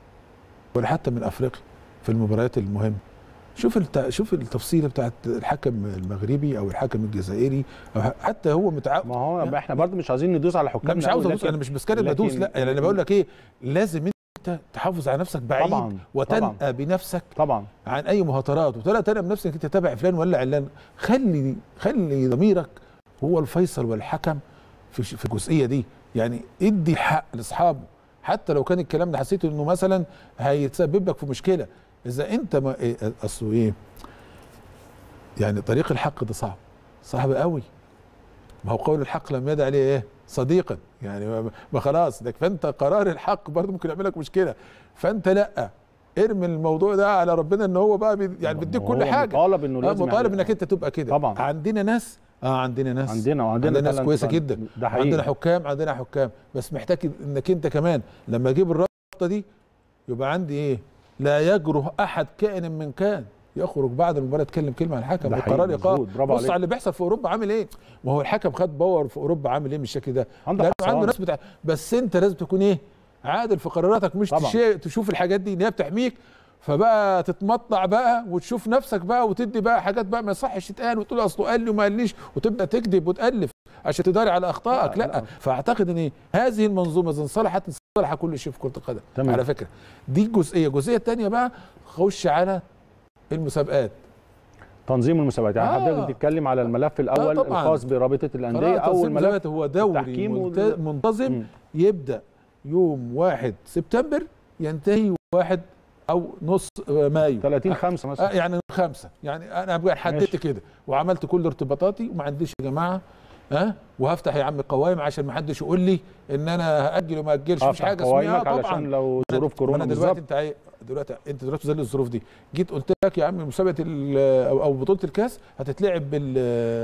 ولا حتى من افريقيا في المباريات المهمه شوف الت... شوف التفصيله بتاعت الحكم المغربي او الحكم الجزائري أو ح- حتى هو متعود ما هو احنا برضه مش عايزين ندوس على لا حكامنا مش عاوز أوي، ادوس لكن- انا مش بسكرت لكن- بدوس لا يعني انا بقول لك ايه لازم انت تحافظ على نفسك بعيد طبعا وتنأى طبعا بنفسك طبعا عن اي مهاترات وتلا تنأى بنفسك انت تتابع فلان ولا علان خلي خلي ضميرك هو الفيصل والحكم في ش- في الجزئيه دي يعني ادي حق لاصحابه حتى لو كان الكلام ده حسيت انه مثلا هيتسبب لك في مشكله اذا انت ما إيه اصله ايه يعني طريق الحق ده صعب صعب قوي ما هو قول الحق لم يدع عليه ايه صديقا يعني ما- ما خلاص ده فانت قرار الحق برضه ممكن يعمل لك مشكله فانت لا ارمي الموضوع ده على ربنا ان هو بقى بي يعني بيديك كل هو حاجه مطالب انه آه لازم مطالب يعني- انك انت تبقى كده طبعا. عندنا ناس اه عندنا ناس عندنا وعندنا عندنا ناس talent كويسه فعلا. جدا ده حقيقي عندنا حكام عندنا حكام بس محتاج انك انت كمان لما اجيب الرابطه دي يبقى عندي ايه لا يجره احد كائن من كان يخرج بعد المباراه يتكلم كلمه عن الحكم ده وقرار حقيقي، ايقاف مظبوط، برافو بص عليك. على اللي بيحصل في اوروبا عامل ايه ما هو الحكم خد باور في اوروبا عامل ايه بالشكل ده عنده لانه حصانة. عنده ناس بتاع بس انت لازم تكون ايه عادل في قراراتك مش طبعا. تشي... تشوف الحاجات دي ان هي بتحميك فبقى تتمطع بقى وتشوف نفسك بقى وتدي بقى حاجات بقى ما يصحش تتقال وتقول اصله قال لي وما قاليش وتبدا تكذب وتالف عشان تداري على اخطائك لا، لا, لا. فاعتقد ان هذه المنظومه اذا انصلحت انصلح كل شيء في كره القدم تمام. على فكره دي جزئيه الجزئيه الثانيه بقى خش على المسابقات تنظيم المسابقات يعني آه. حضرتك بتتكلم على الملف الاول طبعاً. الخاص برابطه الانديه خلاص او تنظيم الملف المسابقات هو دوري التحكيم منت- وال- منتظم مم. يبدا يوم 1 سبتمبر ينتهي 1 او نص مايو 30 5 آه مثلا يعني خمسة يعني انا بقى حددت ماشي. كده وعملت كل ارتباطاتي وما عنديش يا جماعه ها أه؟ وهفتح يا عم قوائم عشان ما حدش يقول لي ان انا هاجل وما اجلش مش افتح حاجه اسمها قوائمك طبعا علشان لو أنا- ظروف ما كورونا انا دلوقتي بالظبط انت عاي- دلوقتي انت دلوقتي زي الظروف دي جيت قلت لك يا عم مسابقه ال- او أو بطوله الكاس هتتلعب بال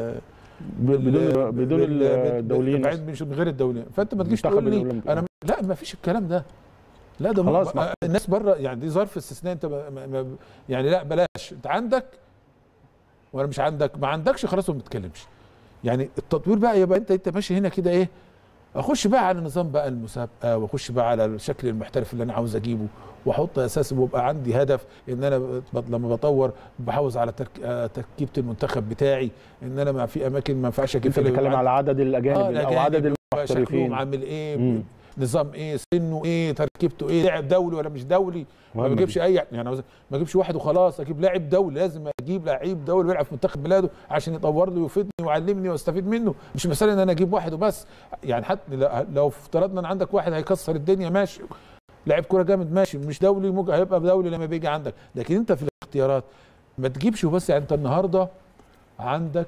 بدون بدون الدوليين بعيد مش من غير الدوليين فانت ما تجيش المنتخب تقول لي الأولمبي. انا لا ما فيش الكلام ده لا ده خلاص، خلاص ما- الناس بره يعني دي ظرف استثناء انت ما ما ما يعني لا بلاش انت عندك ولا مش عندك ما عندكش خلاص ما بتتكلمش يعني التطوير بقى يبقى انت انت ماشي هنا كده ايه اخش بقى على نظام بقى المسابقه واخش بقى على شكل المحترف اللي انا عاوز اجيبه واحط اساس ويبقى عندي هدف ان انا ب- لما بطور بحافظ على ترك... آه، تركيبه المنتخب بتاعي ان انا ما في اماكن ما ينفعش اجيب انت فيها بتتكلم يبقى على عدد الاجانب آه، او الأجانب عدد يبقى شكلهم المحترفين عامل ايه مم. نظام ايه سنه ايه تركيبته ايه لاعب دولي ولا مش دولي ما مهمة بجيبش اي يعني عاوز- ما اجيبش واحد وخلاص اجيب لاعب دولي لازم اجيب لعيب دولي بيلعب في منتخب بلاده عشان يطور لي ويفيدني ويعلمني واستفيد منه مش مساله ان انا اجيب واحد وبس يعني حتى لا- لو افترضنا ان عندك واحد هيكسر الدنيا ماشي لاعب كوره جامد ماشي مش دولي ممكن هيبقى دولي لما بيجي عندك لكن انت في الاختيارات ما تجيبش وبس يعني انت النهارده عندك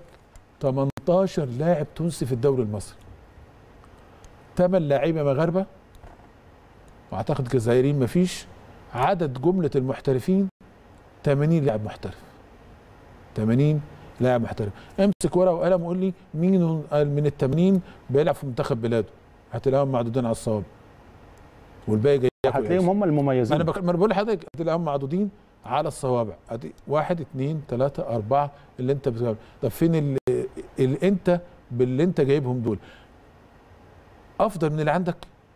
18 لاعب تونسي في الدوري المصري 8 لاعيبه مغاربه واعتقد جزائريين مفيش عدد جمله المحترفين 80 لاعب محترف 80 لاعب محترف امسك ورقه وقلم وقول لي مين من ال 80 بيلعب في منتخب بلاده هتلاقيهم معدودين على الصوابع والباقي جاي ياكل هتلاقيهم عيش. هم ما المميزين انا بك... ما انا بقول لحضرتك هتلاقيهم معدودين على الصوابع أدي واحد اثنين ثلاثة أربعة اللي أنت بتقول طب فين اللي, اللي أنت باللي أنت جايبهم دول أفضل من اللي عندك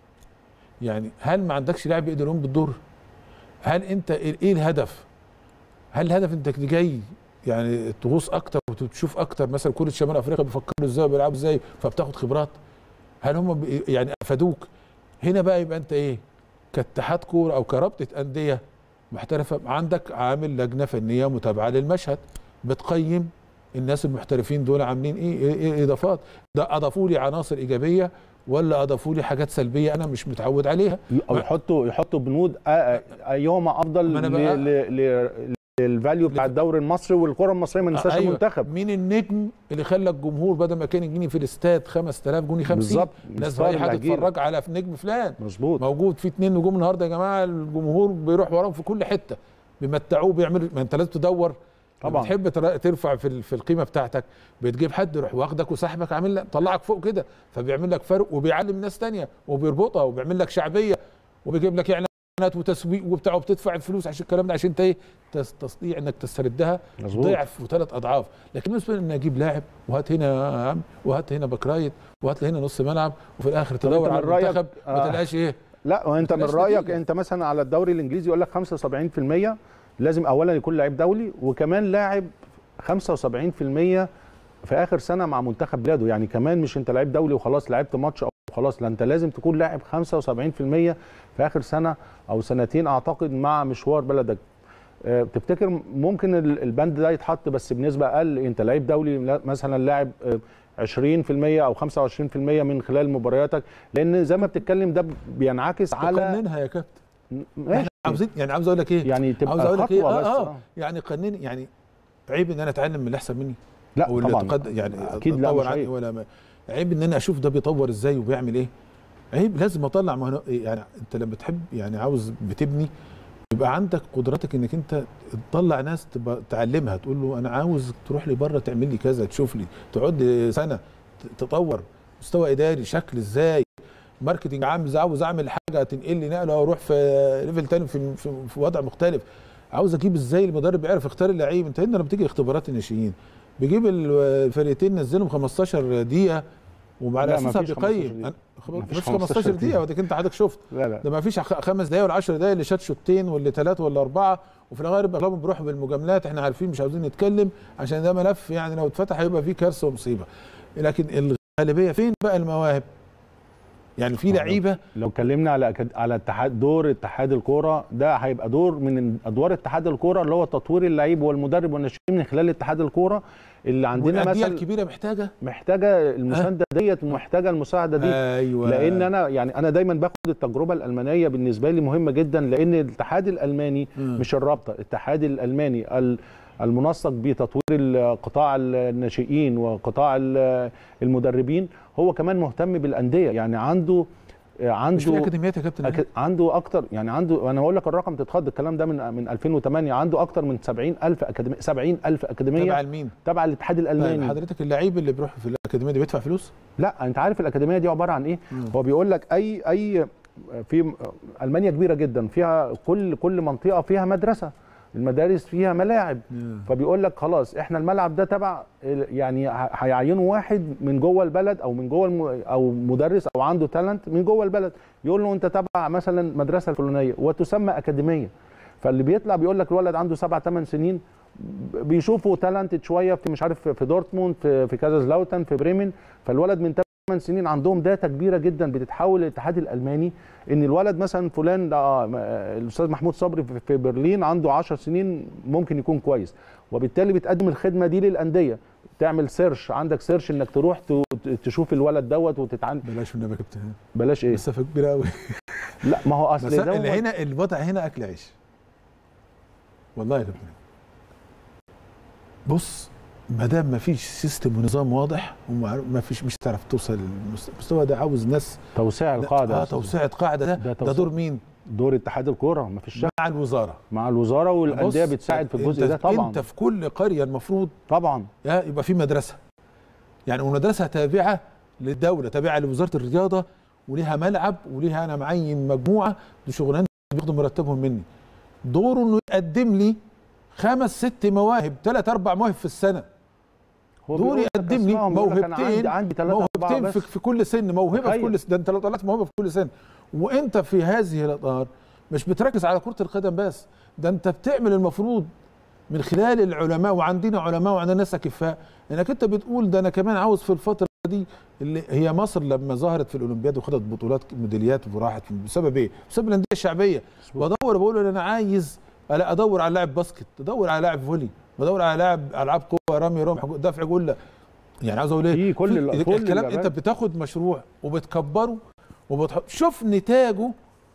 يعني هل ما عندكش لاعب يقدر يقوم بالدور هل أنت إيه إيه الهدف هل الهدف أنت جاي يعني تغوص أكتر وتشوف أكتر مثلا كرة شمال أفريقيا بيفكروا إزاي وبيلعبوا إزاي فبتاخد خبرات هل هم بي- يعني أفادوك هنا بقى يبقى أنت إيه كاتحاد كوره او كرابطه انديه محترفه عندك عامل لجنه فنيه متابعه للمشهد بتقيم الناس المحترفين دول عاملين ايه ايه, إيه اضافات ده اضافوا لي عناصر ايجابيه ولا اضافوا لي حاجات سلبيه انا مش متعود عليها او يحطوا يحطوا بنود آ- آ- ايهما افضل ما أنا ل- بقى- ل- ل- للفاليو بتاع الدوري المصري والكره المصريه ما ننساش أيوة. المنتخب مين النجم اللي خلى الجمهور بدل ما كان يجيني في الاستاد 5000 جوني 50 بالظبط الناس الستار رايحه اللي هتجيلك. تتفرج على نجم فلان مظبوط موجود في اتنين نجوم النهارده يا جماعه الجمهور بيروح وراهم في كل حته بيمتعوه بيعملوا ما انت لازم تدور طبعا. تحب ترفع في ال- في القيمه بتاعتك بتجيب حد يروح واخدك وسحبك عامل لك طلعك فوق كده فبيعمل لك فرق وبيعلم ناس تانية وبيربطها وبيعمل لك شعبيه وبيجيب لك اعلانات وتسويق وبتاع وبتدفع الفلوس عشان الكلام ده عشان انت ايه تس- تستطيع انك تستردها مظبوط ضعف وثلاث اضعاف لكن بالنسبه لي ان اجيب لاعب وهات هنا يا عم وهات هنا باك رايت وهات هنا نص ملعب وفي الاخر طب تدور أنت على من رأيك- المنتخب ما آه. تلاقيش ايه لا وانت من ملهاش رايك نتيجة. انت مثلا على الدوري الانجليزي يقول لك 75% لازم اولا يكون لعيب دولي وكمان لاعب 75% في اخر سنه مع منتخب بلاده يعني كمان مش انت لعيب دولي وخلاص لعبت ماتش او خلاص لا انت لازم تكون لاعب 75% في اخر سنه او سنتين اعتقد مع مشوار بلدك آه، تفتكر ممكن ال- البند ده يتحط بس بنسبه اقل انت لعيب دولي لا- مثلا لاعب آه، 20% او 25% من خلال مبارياتك لان زي ما بتتكلم ده بينعكس على قننها يا كابتن ماشي احنا عاوزين يعني عاوز اقول لك ايه يعني تبقى عاوز اقول لك ايه خطوة بس آه, اه يعني قنن يعني عيب ان انا اتعلم من اللي احسن مني لا او اللي طبعا تقدم يعني اكيد لا اتطور مش عني عيب. ولا ما عيب ان انا اشوف ده بيطور ازاي وبيعمل ايه عيب لازم اطلع ما هو يعني انت لما تحب يعني عاوز بتبني يبقى عندك قدرتك انك انت تطلع ناس تبقى تعلمها تقول له انا عاوز تروح لي بره تعمل لي كذا تشوف لي تقعد لي سنه ت- تطور مستوى اداري شكل ازاي ماركتنج عامل عاوز اعمل حاجه تنقل لي نقله واروح في ليفل تاني في, في, في وضع مختلف عاوز اجيب ازاي المدرب يعرف يختار اللعيب انت هنا لما بتيجي اختبارات الناشئين بيجيب الفرقتين نزلهم 15 دقيقه وعلى لا، اساسها مفيش 15 بيقيم دقيقة. أنا- مفيش مش 15 دقيقه دقيقة. وديك انت حضرتك شفت لا لا ده ما فيش خ- خمس دقايق ولا 10 دقايق اللي شات شوطين واللي ثلاثه ولا اربعه وفي الغالب اغلبهم بيروحوا بالمجاملات احنا عارفين مش عاوزين نتكلم عشان ده ملف يعني لو اتفتح هيبقى فيه كارثه ومصيبه لكن الغالبيه فين بقى المواهب؟ يعني في آه، لعيبه لو اتكلمنا على أكاد- على اتحاد دور اتحاد الكوره ده هيبقى دور من ادوار اتحاد الكوره اللي هو تطوير اللعيب والمدرب والناشئين من خلال اتحاد الكوره اللي عندنا والانديه مثلا الكبيره محتاجه محتاجه المسانده ديت ومحتاجه المساعده دي ايوه لان انا يعني انا دايما باخد التجربه الالمانيه بالنسبه لي مهمه جدا لان الاتحاد الالماني مم. مش الرابطه الاتحاد الالماني ال- المنسق بتطوير ال- قطاع الناشئين وقطاع ال- المدربين هو كمان مهتم بالانديه يعني عنده مش في عنده اكاديميات يا كابتن أك... عنده اكتر يعني عنده انا اقول لك الرقم تتخض الكلام ده من من 2008 عنده اكتر من 70000 اكاديميه 70000 تبع اكاديميه لمين؟ تبع الاتحاد طيب الالماني حضرتك اللعيب اللي بيروح في الاكاديميه دي بيدفع فلوس؟ لا انت عارف الاكاديميه دي عباره عن ايه مم. هو بيقول لك اي اي في المانيا كبيره جدا فيها كل كل منطقه فيها مدرسه المدارس فيها ملاعب فبيقول لك خلاص احنا الملعب ده تبع يعني ه- هيعينوا واحد من جوه البلد او من جوه الم... او مدرس او عنده تالنت من جوه البلد يقول له انت تبع مثلا مدرسه الفلانيه وتسمى اكاديميه فاللي بيطلع بيقول لك الولد عنده سبع ثمان سنين ب- بيشوفوا تالنت شويه في مش عارف في دورتموند في في كازازلاوتن في بريمن فالولد من 8 سنين عندهم داتا كبيره جدا بتتحول للاتحاد الالماني ان الولد مثلا فلان ده آه، م- آه، الاستاذ محمود صبري في- في برلين عنده 10 سنين ممكن يكون كويس وبالتالي بتقدم الخدمه دي للانديه تعمل سيرش عندك سيرش انك تروح ت- ت- تشوف الولد دوت وتتعلم بلاش النبي يا كابتن بلاش ايه مسافه كبيره قوي لا ما هو اصل بس ده اللي هنا الوضع هنا اكل عيش والله يا كابتن بص ما دام ما فيش سيستم ونظام واضح وما فيش مش هتعرف توصل للمستوى ده عاوز ناس توسيع القاعده اه يا أستاذ. توسعه قاعده ده ده ده توسيع. دور مين؟ دور اتحاد الكوره ما فيش شك مع الوزاره مع الوزاره والانديه بص، بتساعد في انت- الجزء ده طبعا انت في كل قريه المفروض طبعا يا يبقى في مدرسه يعني ومدرسه تابعه للدوله تابعه لوزاره الرياضه وليها ملعب وليها انا معين مجموعه دي شغلانه بياخدوا مرتبهم مني دوره انه يقدم لي خمس ست مواهب ثلاث اربع مواهب في السنه هو دول بيقول لك يقدم لي أسمائهم، بيقول لك أنا موهبتين عندي عندي ثلاثة أربعة موهبتين في, بس في كل سن موهبه في تخيل. كل سن ده انت لو طلعت موهبه في كل سن وانت في هذه الاطار مش بتركز على كره القدم بس ده انت بتعمل المفروض من خلال العلماء وعندنا علماء وعندنا ناس اكفاء انك انت بتقول ده انا كمان عاوز في الفتره دي اللي هي مصر لما ظهرت في الاولمبياد وخدت بطولات ميداليات وراحت بسبب ايه؟ بسبب الانديه الشعبيه بدور بقول انا عايز ألا ادور على لاعب باسكت ادور على لاعب فولي بدور على لاعب العاب قوه رمي رمح دفع جله يعني عاوز اقول ايه في كل ال- كل الكلام اللعبات. انت بتاخد مشروع وبتكبره وبتحط شوف نتاجه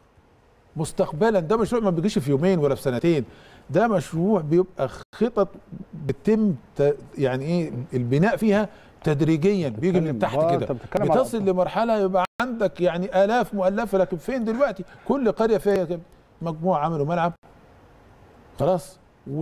مستقبلا ده مشروع ما بيجيش في يومين ولا في سنتين ده مشروع بيبقى خطط بتتم ت- يعني ايه البناء فيها تدريجيا بيجي من بتتكلم- تحت آه، كده أنت بتتكلم على بتصل لمرحله يبقى عندك يعني الاف مؤلفه لكن فين دلوقتي كل قريه فيها كده مجموعه عملوا ملعب خلاص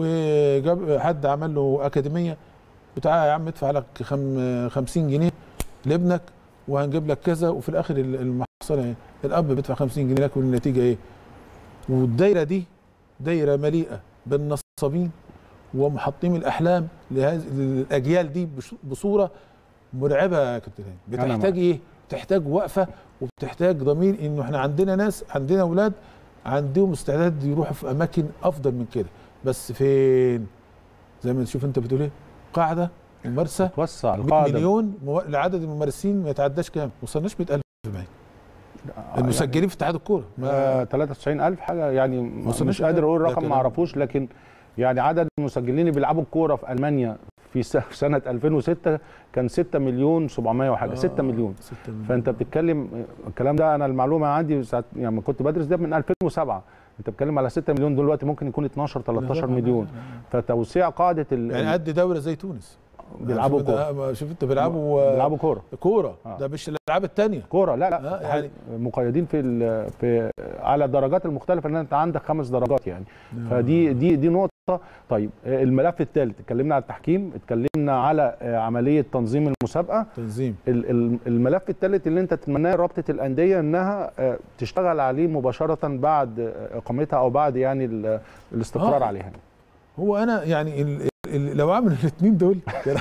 وجاب حد عمل له اكاديميه وتعالى يا عم ادفع لك خم 50 جنيه لابنك وهنجيب لك كذا وفي الاخر ال- المحصله ايه؟ الاب بيدفع 50 جنيه لكن النتيجه ايه؟ والدايره دي دايره مليئه بالنصابين ومحطمي الاحلام لهذه الاجيال دي بش- بصوره مرعبه يا كابتن هاني. أنا بتحتاج ايه؟ بتحتاج وقفه وبتحتاج ضمير انه احنا عندنا ناس عندنا اولاد عندهم استعداد يروحوا في اماكن افضل من كده بس فين؟ زي ما تشوف انت بتقول ايه؟ قاعده ممارسه توسع 100 القاعده مليون مو- لعدد الممارسين ما يتعداش كام؟ ما وصلناش 100000 باين المسجلين في اتحاد الكوره ما آه 93000 حاجه يعني وصلناش مش قادر اقول ده رقم ما كلام. اعرفوش لكن يعني عدد المسجلين اللي بيلعبوا الكوره في المانيا في س- في سنه 2006 كان 6 مليون 700 وحاجه 6 مليون 6 مليون فانت بتتكلم الكلام ده انا المعلومه عندي ساعه يعني لما كنت بدرس ده من 2007 انت بتتكلم على 6 مليون دلوقتي ممكن يكون 12 13 طبعاً. مليون فتوسيع قاعده ال... يعني قد دوله زي تونس بيلعبوا شوف كوره ده- شوف انت بيلعبوا بيلعبوا كوره كوره آه. ده مش الالعاب الثانيه كوره لا لا آه، يعني- مقيدين في ال... في على الدرجات المختلفه ان انت عندك خمس درجات يعني فدي دي دي نقطه طيب آه، الملف الثالث اتكلمنا على التحكيم اتكلمنا على آه، عمليه تنظيم المسابقه تنظيم ال- ال- الملف الثالث اللي انت تتمناه رابطه الانديه انها آه، تشتغل عليه مباشره بعد آه، اقامتها او بعد يعني ال- الاستقرار آه. عليها هو انا يعني ال ال لو عملوا الاثنين دول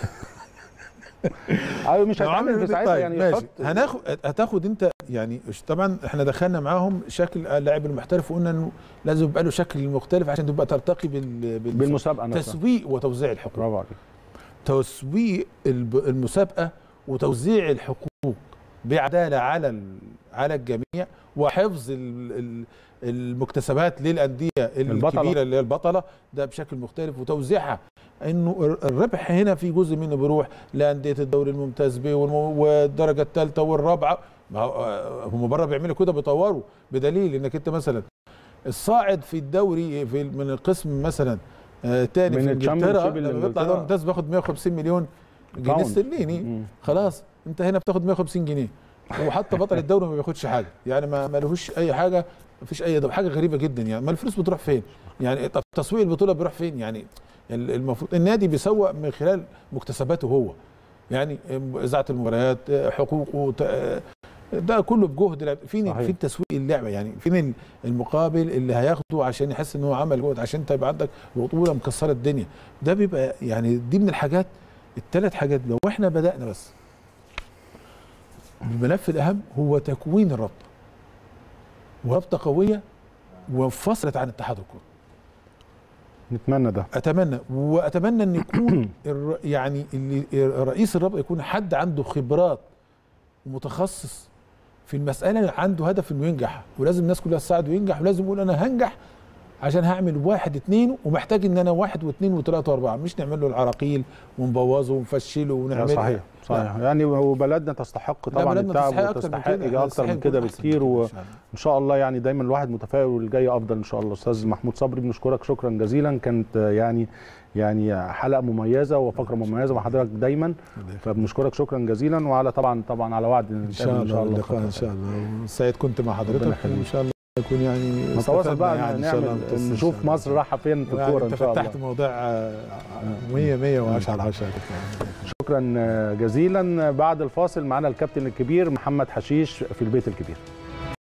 أو مش لو هتعمل عملوا في ساعتها طيب يعني ماشي يحط هناخد هتاخد انت يعني طبعا احنا دخلنا معاهم شكل اللاعب المحترف وقلنا انه لازم يبقى له شكل مختلف عشان تبقى ترتقي بال بال- بالمسابقه نفسها تسويق وتوزيع الحقوق برافو عليك تسويق الب- المسابقه وتوزيع الحقوق بعداله على ال- على الجميع وحفظ ال- ال- المكتسبات للانديه البطلة. الكبيره اللي هي البطله ده بشكل مختلف وتوزيعها انه الر- الربح هنا في جزء منه بيروح لانديه الدوري الممتاز ب والم- والدرجه الثالثه والرابعه ما هو- آه، هم بره بيعملوا كده بيطوروا بدليل انك انت مثلا الصاعد في الدوري في ال- من القسم مثلا آه تاني من في الشامبيون انجلترا شيب اللي لما بيطلع إنجلترا. دوري ممتاز بياخد 150 مليون جنيه باوند. استرليني مم. خلاص انت هنا بتاخد 150 جنيه وحتى بطل الدوري ما بياخدش حاجه يعني ما ما لهوش اي حاجه ما فيش اي ده حاجه غريبه جدا يعني ما الفلوس بتروح فين يعني طب تسويق البطوله بيروح فين يعني ال- المفروض النادي بيسوق من خلال مكتسباته هو يعني اذاعه المباريات حقوقه ت- ده كله بجهد لاعب. فين صحيح. فين تسويق اللعبه يعني فين المقابل اللي هياخده عشان يحس ان هو عمل جهد عشان انت يبقى عندك بطوله مكسره الدنيا ده بيبقى يعني دي من الحاجات الثلاث حاجات لو احنا بدانا بس الملف الاهم هو تكوين الرابطه ورابطه قويه وانفصلت عن اتحاد الكره نتمنى ده اتمنى واتمنى ان يكون الر- يعني اللي رئيس الرابطه يكون حد عنده خبرات ومتخصص في المساله عنده هدف انه ينجح ولازم الناس كلها تساعده ينجح ولازم يقول انا هنجح عشان هعمل واحد اتنين ومحتاج ان انا واحد واثنين وثلاثه واربعه مش نعمل له العراقيل ونبوظه ونفشله لا، ونعمل صحيح صحيح يعني وبلدنا تستحق لا، طبعا بلدنا التعب تستحق أكتر من وتستحق كده. اكتر من تستحق كده نكون أحسن بكتير من كده و... إن شاء الله. ان شاء الله يعني دايما الواحد متفائل والجاي افضل ان شاء الله استاذ محمود صبري بنشكرك شكرا جزيلا كانت آه، يعني يعني حلقه مميزه وفقره مميزه مع حضرتك دايما فبنشكرك شكرا جزيلا وعلى طبعا طبعا على وعد ان شاء الله ان شاء الله اللقاء ان شاء الله سعيد كنت مع حضرتك يخليك. وان شاء الله يكون يعني نتواصل استفدنا بقى يعني إن شاء الله نعمل بس إن نشوف شاء الله. مصر رايحه فين في يعني الكوره انت ان شاء الله فتحت موضوع 100 110 على 10 شكرا جزيلا بعد الفاصل معنا الكابتن الكبير محمد حشيش في البيت الكبير